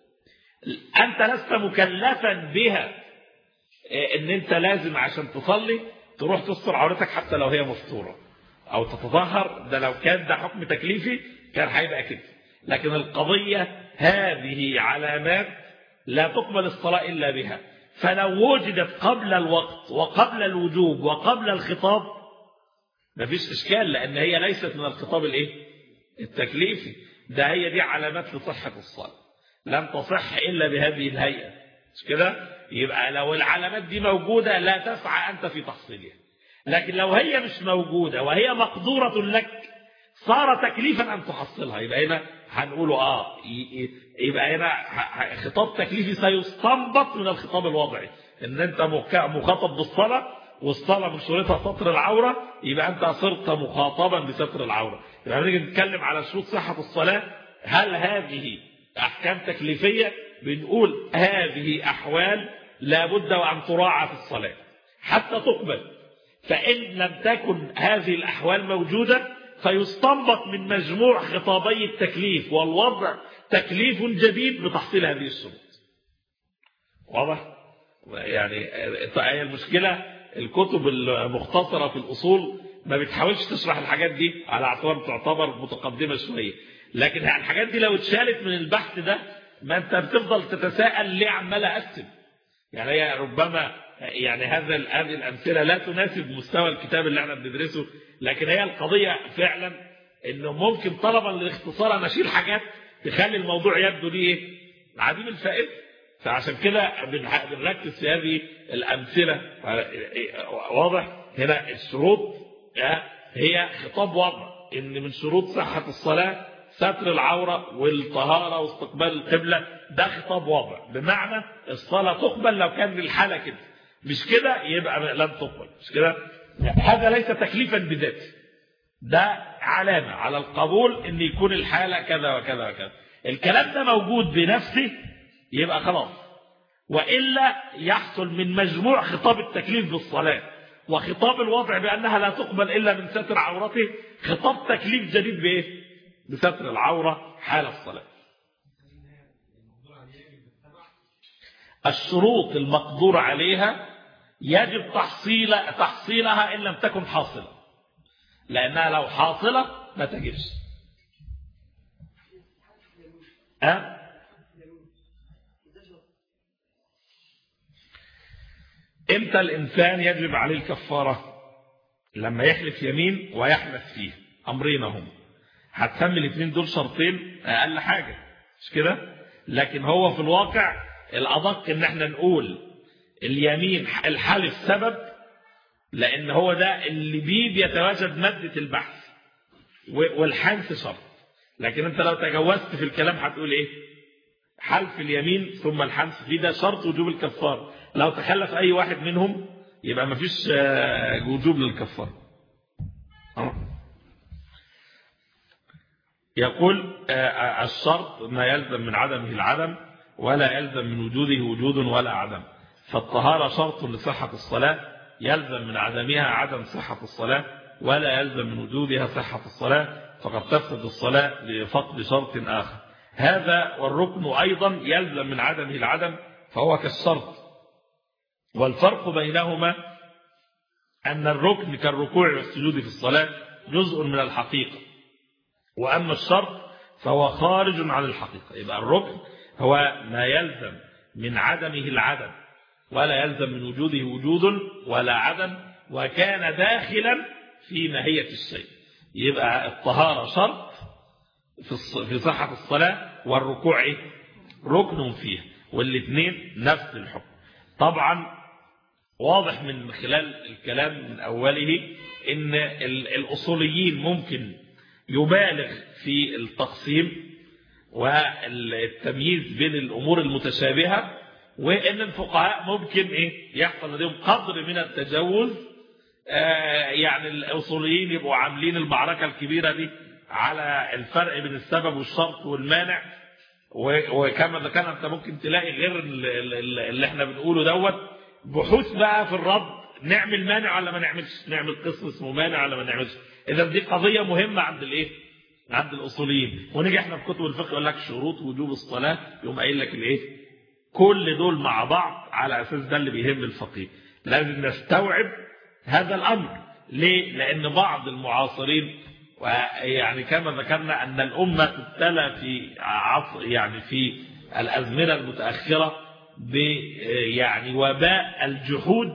انت لست مكلفا بها ان انت لازم عشان تصلي تروح تستر عورتك حتى لو هي مستورة او تتظاهر ده لو كان ده حكم تكليفي كان هيبقى كده لكن القضية هذه علامات لا تقبل الصلاة إلا بها فلو وجدت قبل الوقت وقبل الوجوب وقبل الخطاب مفيش إشكال لأن هي ليست من الخطاب الإيه؟ التكليفي ده هي دي علامات لصحة الصلاة لم تصح إلا بهذه الهيئة مش كده يبقى لو العلامات دي موجودة لا تسعى أنت في تحصيلها لكن لو هي مش موجودة وهي مقدورة لك صار تكليفا أن تحصلها يبقى هنا هنقوله آه يبقى هنا خطاب تكليفي سيستنبط من الخطاب الوضعي ان انت مخاطب بالصلاة والصلاة من شروطها ستر العورة يبقى انت صرت مخاطبا بستر العورة يبقى نيجي نتكلم على شروط صحة الصلاة هل هذه أحكام تكليفية بنقول هذه أحوال لابد وأن تراعى في الصلاة حتى تقبل فإن لم تكن هذه الأحوال موجودة فيستنبط من مجموع خطابي التكليف والوضع تكليف جديد بتحصيل هذه الشروط واضح يعني هي المشكلة الكتب المختصرة في الأصول ما بتحاولش تشرح الحاجات دي على اعتبار تعتبر متقدمة شوية لكن الحاجات دي لو اتشالت من البحث ده ما انت بتفضل تتساءل ليه عمال اقسم يعني هي ربما يعني هذا هذه الامثله لا تناسب مستوى الكتاب اللي احنا بندرسه لكن هي القضيه فعلا انه ممكن طلبا للاختصار انا اشيل حاجات تخلي الموضوع يبدو ليه ايه عديم الفائده فعشان كده بنركز في هذه الامثله واضح هنا الشروط هي خطاب وضع ان من شروط صحه الصلاه ستر العورة والطهارة واستقبال القبلة ده خطاب وضع بمعنى الصلاة تقبل لو كان الحالة كده مش كده يبقى لن تقبل مش كده هذا ليس تكليفا بذاته ده علامة على القبول ان يكون الحالة كذا وكذا وكذا الكلام ده موجود بنفسه يبقى خلاص وإلا يحصل من مجموع خطاب التكليف بالصلاة وخطاب الوضع بأنها لا تقبل إلا من ستر عورته خطاب تكليف جديد بإيه بستر العورة حال الصلاة الشروط المقدور عليها يجب تحصيل تحصيلها إن لم تكن حاصلة لأنها لو حاصلة ما تجبش أه؟ امتى الإنسان يجب عليه الكفارة لما يحلف يمين ويحلف فيه أمرين هم هتسمي الاثنين دول شرطين اقل حاجة مش كده لكن هو في الواقع الادق ان احنا نقول اليمين الحلف سبب لان هو ده اللي بيه بيتواجد مادة البحث والحنث شرط لكن انت لو تجوزت في الكلام هتقول ايه حلف اليمين ثم الحنس فيه ده شرط وجوب الكفار لو تخلف اي واحد منهم يبقى ما فيش وجوب للكفار يقول الشرط ما يلزم من عدمه العدم ولا يلزم من وجوده وجود ولا عدم فالطهارة شرط لصحة الصلاة يلزم من عدمها عدم صحة الصلاة ولا يلزم من وجودها صحة الصلاة فقد تفسد الصلاة لفقد شرط آخر هذا والركن أيضا يلزم من عدمه العدم فهو كالشرط والفرق بينهما أن الركن كالركوع والسجود في الصلاة جزء من الحقيقة وأما الشرط فهو خارج عن الحقيقة يبقى الركن هو ما يلزم من عدمه العدم ولا يلزم من وجوده وجود ولا عدم وكان داخلا في ماهية الشيء يبقى الطهارة شرط في صحة الصلاة والركوع ركن فيه والاثنين نفس الحكم طبعا واضح من خلال الكلام من أوله إن الأصوليين ممكن يبالغ في التقسيم والتمييز بين الأمور المتشابهة وإن الفقهاء ممكن إيه يحصل لديهم قدر من التجوز آه يعني الأصوليين يبقوا عاملين المعركة الكبيرة دي على الفرق بين السبب والشرط والمانع وكما ذكرنا انت ممكن تلاقي غير اللي احنا بنقوله دوت بحوث بقى في الرد نعمل مانع ولا ما نعملش نعمل قسم اسمه مانع ولا ما نعملش اذا دي قضيه مهمه عند الايه عند الاصوليين ونيجي احنا في كتب الفقه يقول لك شروط وجوب الصلاه يقوم قايل لك الايه كل دول مع بعض على اساس ده اللي بيهم الفقيه لازم نستوعب هذا الامر ليه لان بعض المعاصرين ويعني كما ذكرنا ان الامه تبتلى في عصر يعني في الازمنه المتاخره ب يعني وباء الجحود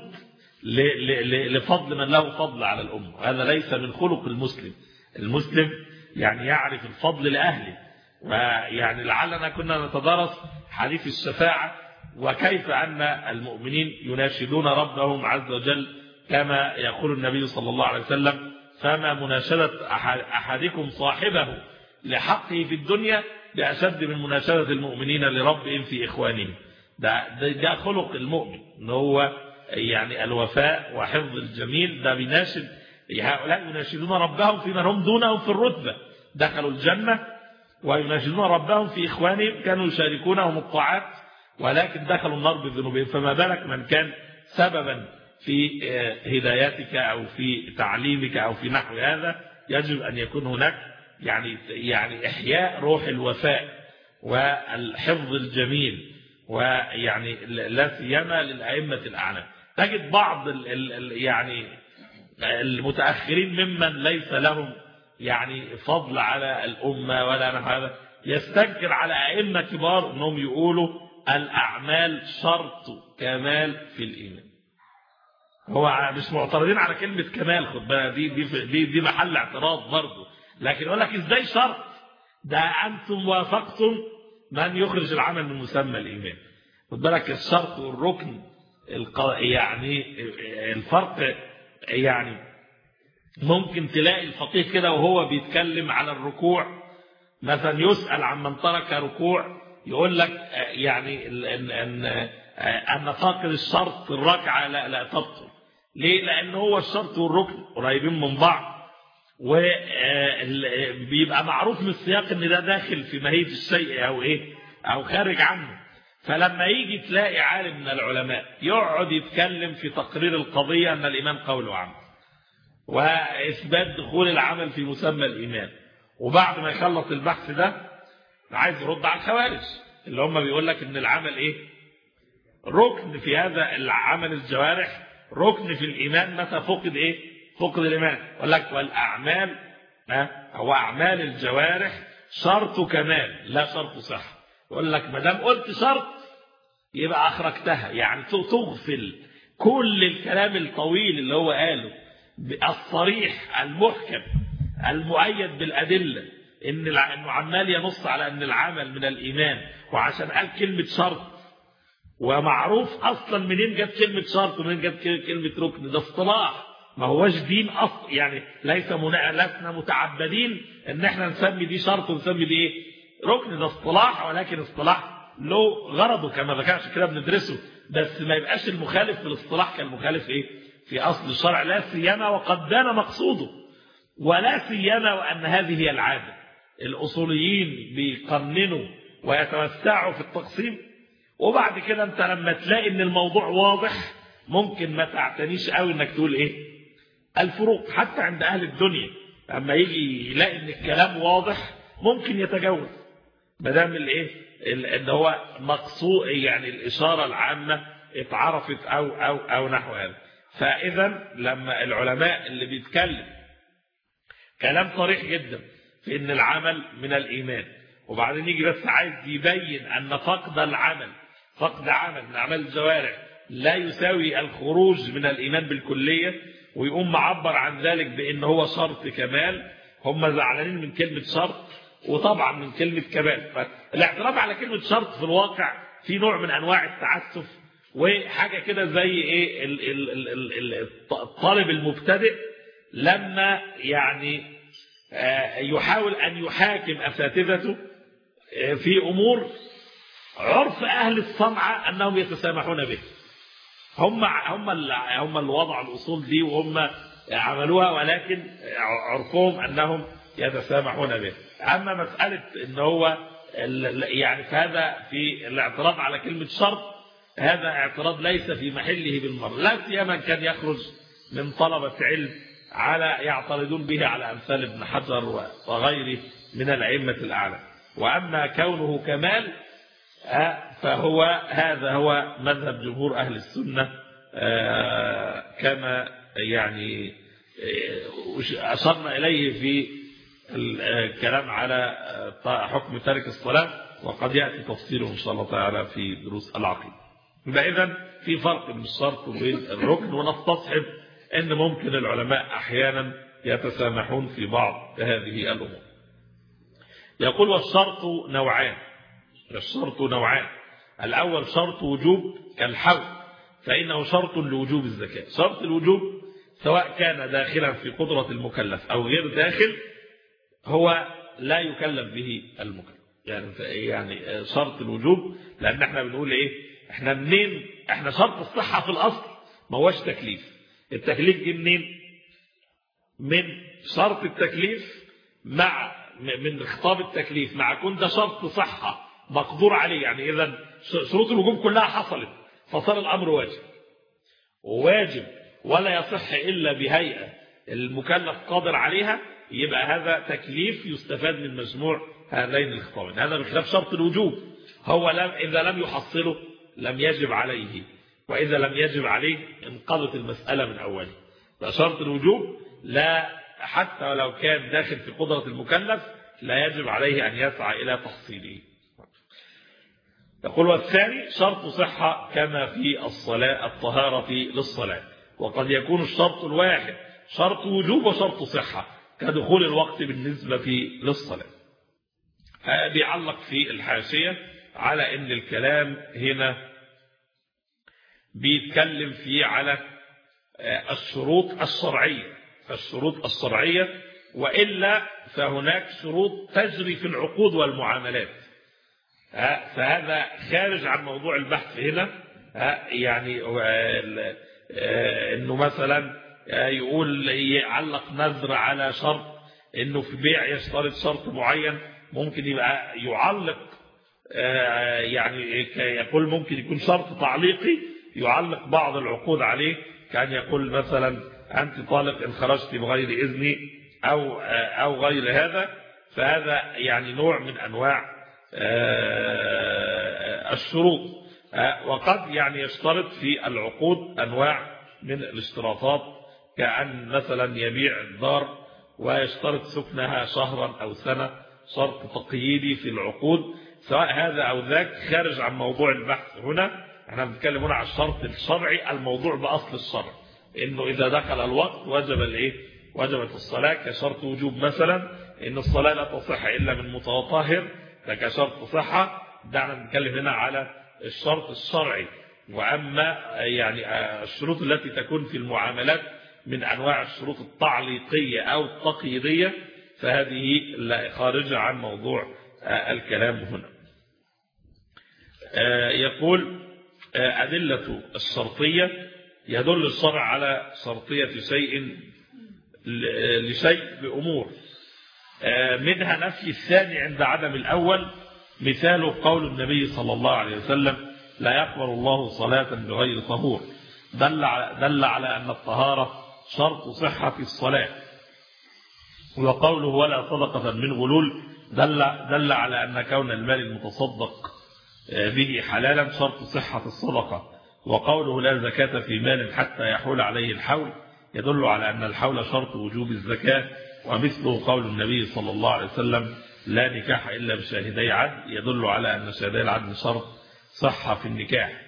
لفضل من له فضل على الامه وهذا ليس من خلق المسلم المسلم يعني يعرف الفضل لاهله ويعني لعلنا كنا نتدارس حديث الشفاعه وكيف ان المؤمنين يناشدون ربهم عز وجل كما يقول النبي صلى الله عليه وسلم فما مناشدة أحدكم صاحبه لحقه في الدنيا بأشد من مناشدة المؤمنين لربهم في إخوانهم ده, ده, ده خلق المؤمن ان هو يعني الوفاء وحفظ الجميل ده بيناشد هؤلاء يناشدون ربهم في من هم دونهم في الرتبة دخلوا الجنة ويناشدون ربهم في إخوانهم كانوا يشاركونهم الطاعات ولكن دخلوا النار بذنوبهم فما بالك من كان سببا في هدايتك أو في تعليمك أو في نحو هذا يجب أن يكون هناك يعني يعني إحياء روح الوفاء والحفظ الجميل ويعني لا سيما للأئمة الأعلام تجد بعض ال ال يعني المتأخرين ممن ليس لهم يعني فضل على الأمة ولا نحو هذا يستنكر على أئمة كبار أنهم يقولوا الأعمال شرط كمال في الإيمان هو مش معترضين على كلمة كمال خد بالك دي دي دي, دي محل اعتراض برضه لكن يقول لك ازاي شرط ده انتم وافقتم من يخرج العمل من مسمى الايمان خد بالك الشرط والركن يعني الفرق يعني ممكن تلاقي الفقيه كده وهو بيتكلم على الركوع مثلا يسأل عن من ترك ركوع يقول لك يعني ان ان ان فاقد الشرط الركعه لا لا تبطل ليه لان هو الشرط والركن قريبين من بعض وبيبقى معروف من السياق ان ده داخل في ماهيه الشيء او ايه او خارج عنه فلما يجي تلاقي عالم من العلماء يقعد يتكلم في تقرير القضيه ان الايمان قول وعمل واثبات دخول العمل في مسمى الايمان وبعد ما يخلص البحث ده عايز يرد على الخوارج اللي هم بيقول لك ان العمل ايه ركن في هذا العمل الجوارح ركن في الإيمان متى فقد إيه فقد الإيمان يقول لك والأعمال هو أعمال الجوارح شرط كمال لا شرط صحة يقول لك ما دام قلت شرط يبقى أخرجتها يعني تغفل كل الكلام الطويل اللي هو قاله الصريح المحكم المؤيد بالأدلة إن إنه عمال ينص على أن العمل من الإيمان وعشان قال كلمة شرط ومعروف اصلا منين جت كلمه شرط ومنين جت كلمه ركن ده اصطلاح ما هوش دين أصل يعني ليس منا... لسنا متعبدين ان احنا نسمي دي شرط ونسمي دي ايه ركن ده اصطلاح ولكن اصطلاح له غرضه كما ذكرت كده بندرسه بس ما يبقاش المخالف في الاصطلاح كالمخالف ايه في اصل الشرع لا سيما وقد بان مقصوده ولا سيما وان هذه هي العاده الاصوليين بيقننوا ويتوسعوا في التقسيم وبعد كده انت لما تلاقي ان الموضوع واضح ممكن ما تعتنيش قوي انك تقول ايه الفروق حتى عند اهل الدنيا لما يجي يلاقي ان الكلام واضح ممكن يتجاوز ما دام الايه ان هو مقصود يعني الاشاره العامه اتعرفت او او او نحو هذا فاذا لما العلماء اللي بيتكلم كلام صريح جدا في ان العمل من الايمان وبعدين يجي بس عايز يبين ان فقد العمل فقد عمل من اعمال الجوارح لا يساوي الخروج من الايمان بالكليه ويقوم معبر عن ذلك بان هو شرط كمال هم زعلانين من كلمه شرط وطبعا من كلمه كمال فالاعتراض على كلمه شرط في الواقع في نوع من انواع التعسف وحاجه كده زي ايه الطالب المبتدئ لما يعني يحاول ان يحاكم اساتذته في امور عرف اهل الصنعه انهم يتسامحون به هم هم هم اللي وضعوا الاصول دي وهم عملوها ولكن عرفهم انهم يتسامحون به اما مساله ان هو يعني هذا في الاعتراض على كلمه شرط هذا اعتراض ليس في محله بالمره لا سيما كان يخرج من طلبه علم على يعترضون به على امثال ابن حجر وغيره من الائمه الاعلى واما كونه كمال فهو هذا هو مذهب جمهور أهل السنة كما يعني أشرنا إليه في الكلام على حكم تارك الصلاة وقد يأتي تفصيله إن شاء الله تعالى في دروس العقيدة إذا في فرق بين الشرط وبين الركن ونستصحب أن ممكن العلماء أحيانا يتسامحون في بعض هذه الأمور يقول والشرط نوعان الشرط نوعان الأول شرط وجوب كالحول فإنه شرط لوجوب الزكاة شرط الوجوب سواء كان داخلا في قدرة المكلف أو غير داخل هو لا يكلف به المكلف يعني يعني شرط الوجوب لأن احنا بنقول ايه احنا منين احنا شرط الصحة في الأصل ما هوش تكليف التكليف جه منين من شرط التكليف مع من خطاب التكليف مع كون ده شرط صحة مقدور عليه يعني إذا شروط الوجوب كلها حصلت فصار الأمر واجب وواجب ولا يصح إلا بهيئة المكلف قادر عليها يبقى هذا تكليف يستفاد من مجموع هذين الخطابين هذا بخلاف شرط الوجوب هو لم إذا لم يحصله لم يجب عليه وإذا لم يجب عليه انقضت المسألة من أوله فشرط الوجوب لا حتى ولو كان داخل في قدرة المكلف لا يجب عليه أن يسعى إلى تحصيله يقول والثاني شرط صحة كما في الصلاة الطهارة للصلاة وقد يكون الشرط الواحد شرط وجوب وشرط صحة كدخول الوقت بالنسبة للصلاة بيعلق في الحاشية على ان الكلام هنا بيتكلم فيه على الشروط الشرعية فالشروط الشرعية وإلا فهناك شروط تجري في العقود والمعاملات فهذا خارج عن موضوع البحث هنا يعني انه مثلا يقول يعلق نذر على شرط انه في بيع يشترط شرط معين ممكن يبقى يعلق يعني يقول ممكن يكون شرط تعليقي يعلق بعض العقود عليه كان يقول مثلا أنت طالق إن خرجت بغير إذني أو أو غير هذا فهذا يعني نوع من أنواع الشروط وقد يعني يشترط في العقود أنواع من الاشتراطات كأن مثلا يبيع الدار ويشترط سكنها شهرا أو سنة شرط تقييدي في العقود سواء هذا أو ذاك خارج عن موضوع البحث هنا احنا بنتكلم هنا على الشرط الشرعي الموضوع بأصل الشرع انه اذا دخل الوقت وجب الايه وجبت الصلاة كشرط وجوب مثلا ان الصلاة لا تصح الا من متطهر ده كشرط صحة دعنا نتكلم هنا على الشرط الشرعي واما يعني الشروط التي تكون في المعاملات من أنواع الشروط التعليقية أو التقييدية فهذه خارجة عن موضوع الكلام هنا يقول أدلة الشرطية يدل الشرع على شرطية شيء لشيء بأمور منها نفي الثاني عند عدم الأول مثال قول النبي صلى الله عليه وسلم لا يقبل الله صلاة بغير طهور دل على, دل على أن الطهارة شرط صحة الصلاة وقوله ولا صدقة من غلول دل, دل على أن كون المال المتصدق به حلالا شرط صحة الصدقة وقوله لا زكاة في مال حتى يحول عليه الحول يدل على أن الحول شرط وجوب الزكاة ومثله قول النبي صلى الله عليه وسلم لا نكاح إلا بشاهدي عدل يدل على أن شاهدي العدل شرط صحة في النكاح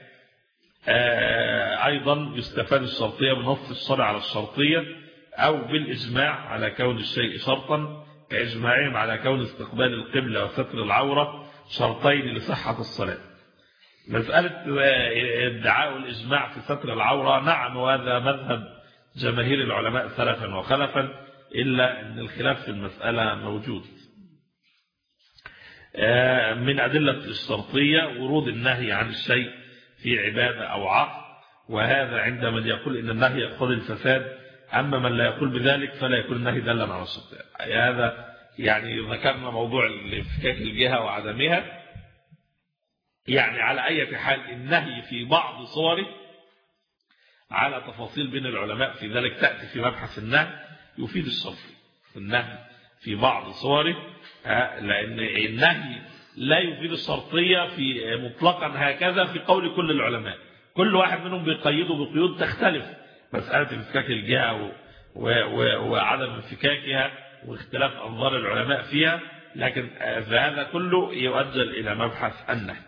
أيضا يستفاد الشرطية بنص الشرع على الشرطية أو بالإجماع على كون الشيء شرطا كإجماعهم على كون استقبال القبلة وستر العورة شرطين لصحة الصلاة مسألة ادعاء الإجماع في ستر العورة نعم وهذا مذهب جماهير العلماء سلفا وخلفا إلا أن الخلاف في المسألة موجود من أدلة الشرطية ورود النهي عن الشيء في عبادة أو عقل وهذا عند من يقول إن النهي يقتضي الفساد أما من لا يقول بذلك فلا يكون النهي دلا على الشرطية هذا يعني ذكرنا موضوع الافكاك الجهة وعدمها يعني على أي حال النهي في بعض صوره على تفاصيل بين العلماء في ذلك تأتي في مبحث النهي يفيد الشرط النهي في بعض صوره لأن النهي لا يفيد الشرطية في مطلقا هكذا في قول كل العلماء كل واحد منهم بيقيده بقيود تختلف مسألة انفكاك الجهة وعدم انفكاكها واختلاف أنظار العلماء فيها لكن فهذا كله يؤجل إلى مبحث النهي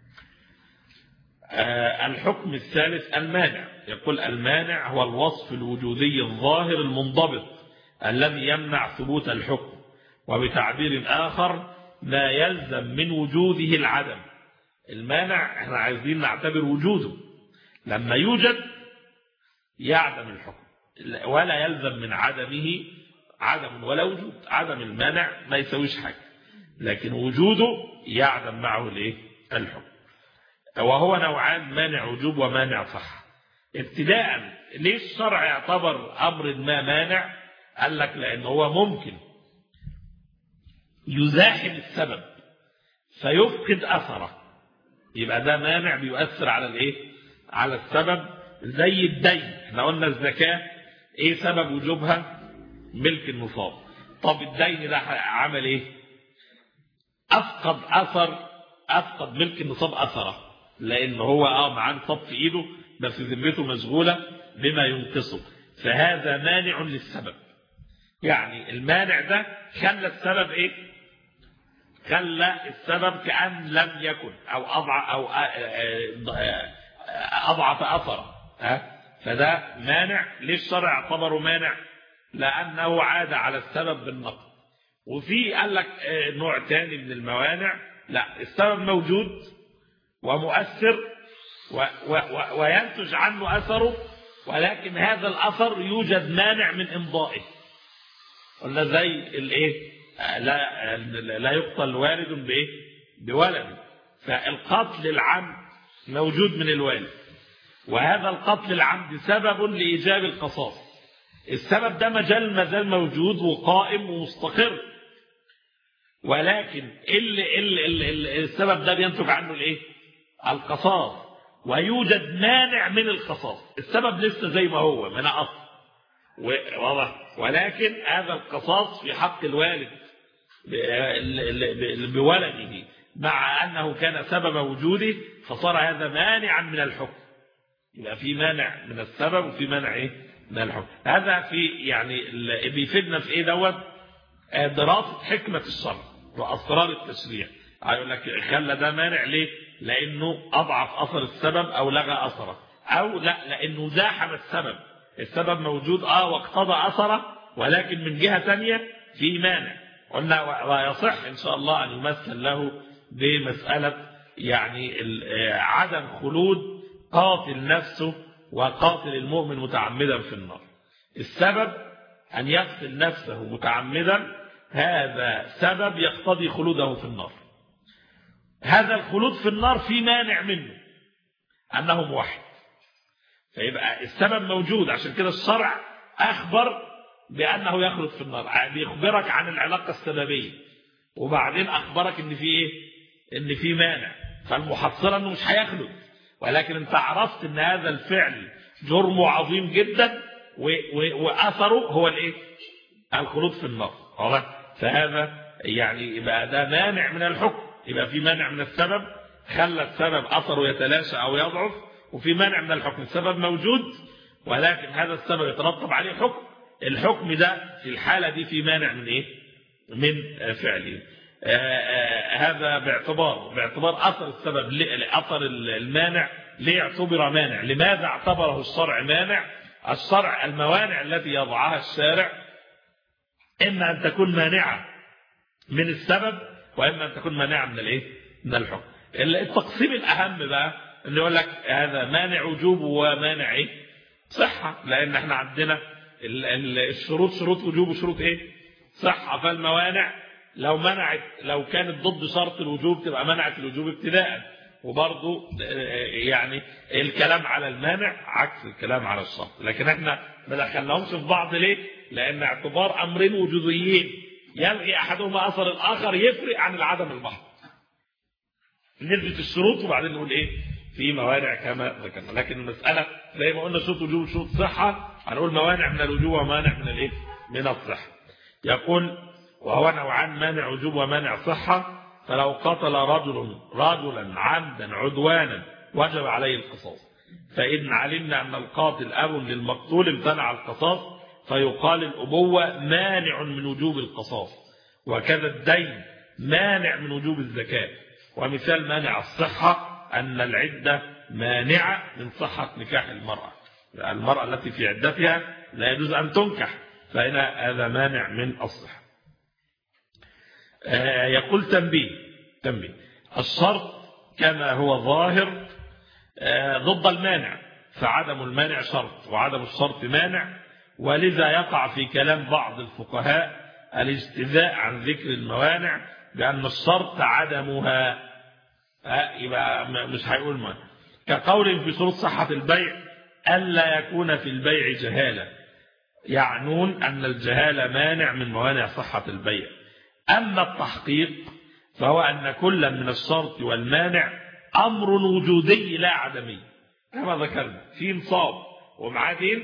الحكم الثالث المانع يقول المانع هو الوصف الوجودي الظاهر المنضبط الذي يمنع ثبوت الحكم وبتعبير آخر ما يلزم من وجوده العدم المانع احنا عايزين نعتبر وجوده لما يوجد يعدم الحكم ولا يلزم من عدمه عدم ولا وجود عدم المانع ما يسويش حاجة لكن وجوده يعدم معه الايه الحكم وهو نوعان مانع وجوب ومانع صح ابتداء ليه الشرع يعتبر أمر ما مانع قال لك لأن هو ممكن يزاحم السبب فيفقد أثره يبقى ده مانع بيؤثر على الايه على السبب زي الدين احنا قلنا الزكاة ايه سبب وجوبها ملك النصاب طب الدين ده عمل ايه افقد اثر افقد ملك النصاب اثره لان هو اه معاه نصاب في ايده بس ذمته مشغولة بما ينقصه فهذا مانع للسبب يعني المانع ده خلى السبب ايه خلى السبب كأن لم يكن او اضعف او اضعف اثره ها فده مانع ليه الشرع اعتبره مانع لانه عاد على السبب بالنقد وفي قال لك نوع تاني من الموانع لا السبب موجود ومؤثر و و و وينتج عنه اثره ولكن هذا الاثر يوجد مانع من امضائه قلنا زي الايه لا لا يقتل والد بايه بولد فالقتل العمد موجود من الوالد وهذا القتل العمد سبب لايجاب القصاص السبب ده مجال مازال موجود وقائم ومستقر ولكن ال ال ال ال السبب ده بينتج عنه الايه القصاص ويوجد مانع من القصاص السبب لسه زي ما هو من اصل واضح ولكن هذا القصاص في حق الوالد بولده مع أنه كان سبب وجوده فصار هذا مانعا من الحكم يبقى في مانع من السبب وفي مانع ايه من الحكم هذا في يعني بيفيدنا في ايه دوت دراسة حكمة الشرع وأسرار التشريع هيقول لك خلى ده مانع ليه لأنه أضعف أثر السبب أو لغى أثره أو لا لأنه زاحم السبب السبب موجود اه واقتضى أثره ولكن من جهة ثانية في مانع قلنا ويصح إن شاء الله أن يمثل له بمسألة يعني عدم خلود قاتل نفسه وقاتل المؤمن متعمدا في النار السبب أن يقتل نفسه متعمدا هذا سبب يقتضي خلوده في النار هذا الخلود في النار في مانع منه أنه موحد فيبقى السبب موجود عشان كده الشرع أخبر بأنه يخلد في النار بيخبرك عن العلاقة السببية وبعدين أخبرك إن في إيه إن في مانع فالمحصلة إنه مش هيخلد ولكن أنت عرفت إن هذا الفعل جرمه عظيم جدا وأثره هو الإيه الخلود في النار فهذا يعني يبقى ده مانع من الحكم يبقى في مانع من السبب خلى السبب أثره يتلاشى أو يضعف وفي مانع من الحكم السبب موجود ولكن هذا السبب يترتب عليه حكم الحكم ده في الحالة دي في مانع من إيه من فعله هذا باعتبار باعتبار أثر السبب أثر المانع ليه اعتبر مانع لماذا اعتبره الشرع مانع الشرع الموانع التي يضعها الشارع إما أن تكون مانعة من السبب وإما أن تكون مانعة من الإيه من الحكم التقسيم الأهم بقى اللي يقول لك هذا مانع وجوب ومانع إيه صحة لأن احنا عندنا الشروط شروط وجوب وشروط إيه صحة فالموانع لو منعت لو كانت ضد شرط الوجوب تبقى منعت الوجوب ابتداء وبرضه يعني الكلام على المانع عكس الكلام على الشرط لكن احنا ما دخلناهمش في بعض ليه لان اعتبار امرين وجوديين يلغي احدهما اثر الاخر يفرق عن العدم المحض نثبت الشروط وبعدين نقول ايه في موانع كما ذكرنا لكن المساله زي ما قلنا شروط وجوب شروط صحه هنقول موانع من الوجوب ومانع من الايه من الصحه يقول وهو نوعان مانع وجوب ومانع صحه فلو قتل رجل رجلا عمدا عدوانا وجب عليه القصاص فإن علمنا أن القاتل أب للمقتول امتنع القصاص فيقال الأبوة مانع من وجوب القصاص وكذا الدين مانع من وجوب الزكاة ومثال مانع الصحة أن العدة مانعة من صحة نكاح المرأة المرأة التي في عدتها لا يجوز أن تنكح فهنا هذا مانع من الصحة يقول تنبيه تنبيه الشرط كما هو ظاهر ضد المانع فعدم المانع شرط وعدم الشرط مانع ولذا يقع في كلام بعض الفقهاء الاجتزاء عن ذكر الموانع بأن الشرط عدمها يبقى مش هيقول ما كقول في شروط صحة البيع ألا يكون في البيع جهالة يعنون أن الجهالة مانع من موانع صحة البيع أما التحقيق فهو أن كل من الشرط والمانع أمر وجودي لا عدمي كما ذكرنا في انصاب وبعدين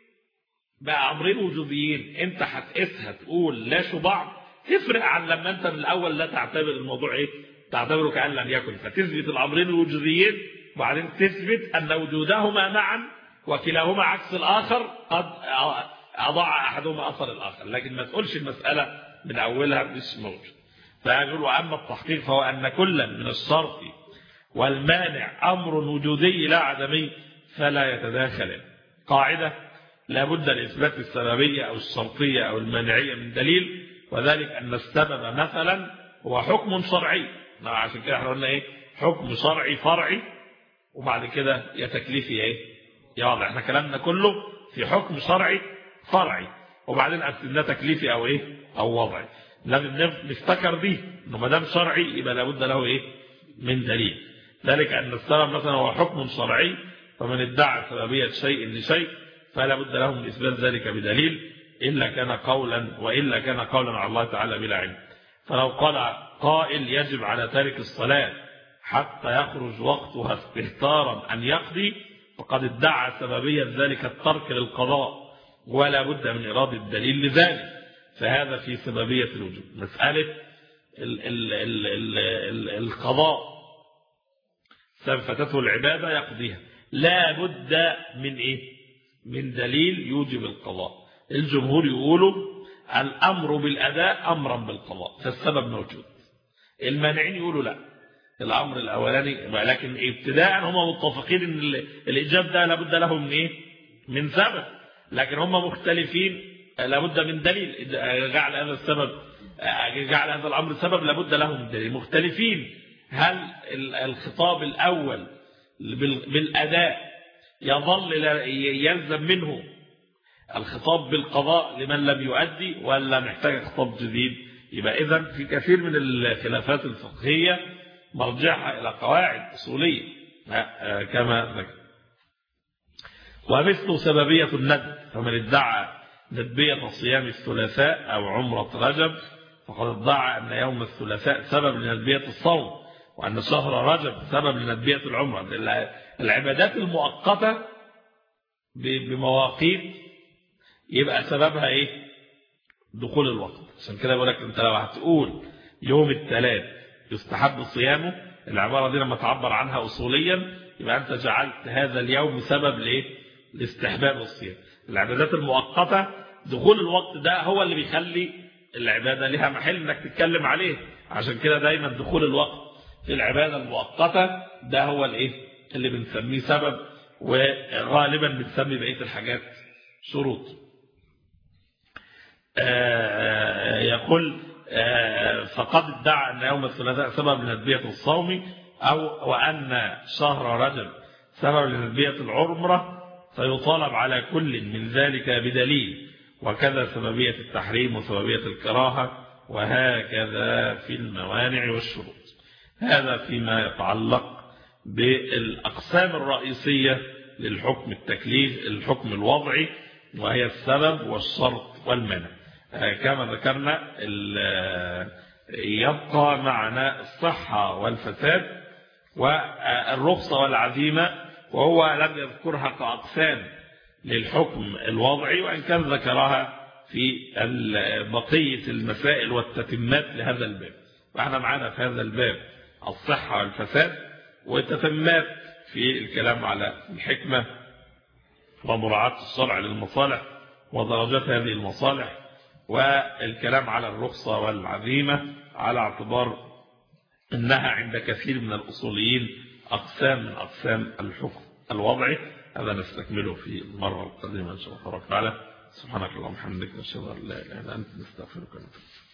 بقى أمرين وجوديين أنت هتقيسها تقول لا بعض تفرق عن لما أنت من الأول لا تعتبر الموضوع إيه تعتبره كأن لم يكن فتثبت الأمرين الوجوديين وبعدين تثبت أن وجودهما معا وكلاهما عكس الآخر قد أضاع أحدهما أثر الآخر لكن ما تقولش المسألة من أولها مش موجود فيقول وأما التحقيق فهو أن كلا من الشرط والمانع أمر وجودي لا عدمي فلا يتداخل قاعدة لابد لإثبات السببية أو الشرطية أو المانعية من دليل وذلك أن السبب مثلا هو حكم شرعي عشان كده احنا قلنا ايه حكم شرعي فرعي وبعد كده يا تكليفي ايه يا واضح احنا كلامنا كله في حكم شرعي فرعي وبعدين قسمناه تكليفي او ايه او وضعي لازم نفتكر دي انه ما دام شرعي يبقى لابد له ايه من دليل ذلك ان السبب مثلا هو حكم شرعي فمن ادعى سببيه شيء لشيء فلا بد له من اثبات ذلك بدليل الا كان قولا والا كان قولا على الله تعالى بلا علم فلو قال قائل يجب على تارك الصلاه حتى يخرج وقتها استهتارا ان يقضي فقد ادعى سببيه ذلك الترك للقضاء ولا بد من إرادة الدليل لذلك فهذا في سببية الوجود مسألة ال ال ال ال ال القضاء فاتته العبادة يقضيها لا بد من إيه من دليل يوجب القضاء الجمهور يقولوا الأمر بالأداء أمرا بالقضاء فالسبب موجود المانعين يقولوا لا الأمر الأولاني لكن ابتداء هم متفقين ان الإجاب ده لابد له من إيه من سبب لكن هم مختلفين لابد من دليل جعل هذا السبب جعل هذا الأمر سبب لابد له من دليل مختلفين هل الخطاب الأول بالأداء يظل يلزم منه الخطاب بالقضاء لمن لم يؤدي ولا محتاج خطاب جديد يبقى إذا في كثير من الخلافات الفقهية مرجعها إلى قواعد أصولية كما ذكر ومثل سببية الندب فمن ادعى ندبية صيام الثلاثاء أو عمرة رجب فقد ادعى أن يوم الثلاثاء سبب لندبية الصوم وأن شهر رجب سبب لندبية العمرة العبادات المؤقتة بمواقيت يبقى سببها ايه دخول الوقت عشان كده بقول لك انت لو هتقول يوم الثلاث يستحب صيامه العبارة دي لما تعبر عنها أصوليا يبقى أنت جعلت هذا اليوم سبب لإيه لاستحباب الصيام العبادات المؤقتة دخول الوقت ده هو اللي بيخلي العبادة لها محل انك تتكلم عليه عشان كده دايما دخول الوقت في العبادة المؤقتة ده هو الايه اللي بنسميه سبب وغالبا بنسمي بقية الحاجات شروط يقول فقد ادعى أن يوم الثلاثاء سبب لندبية الصوم أو وأن شهر رجب سبب لندبية العمرة فيطالب على كل من ذلك بدليل وكذا سببية التحريم وسببية الكراهة وهكذا في الموانع والشروط هذا فيما يتعلق بالأقسام الرئيسية للحكم التكليف الحكم الوضعي وهي السبب والشرط والمنع كما ذكرنا يبقى معنا الصحة والفساد والرخصة والعزيمة وهو لم يذكرها كأقسام للحكم الوضعي وإن كان ذكرها في بقية المسائل والتتمات لهذا الباب فاحنا معنا في هذا الباب الصحة والفساد وتتمات في الكلام على الحكمة ومراعاة الشرع للمصالح ودرجات هذه المصالح والكلام على الرخصة والعزيمة على اعتبار انها عند كثير من الأصوليين أقسام من أقسام الحكم الوضعي هذا نستكمله في المرة القادمة إن شاء الله تعالى سبحانك اللهم وبحمدك نشهد أن لا إله إلا أنت نستغفرك ونتوب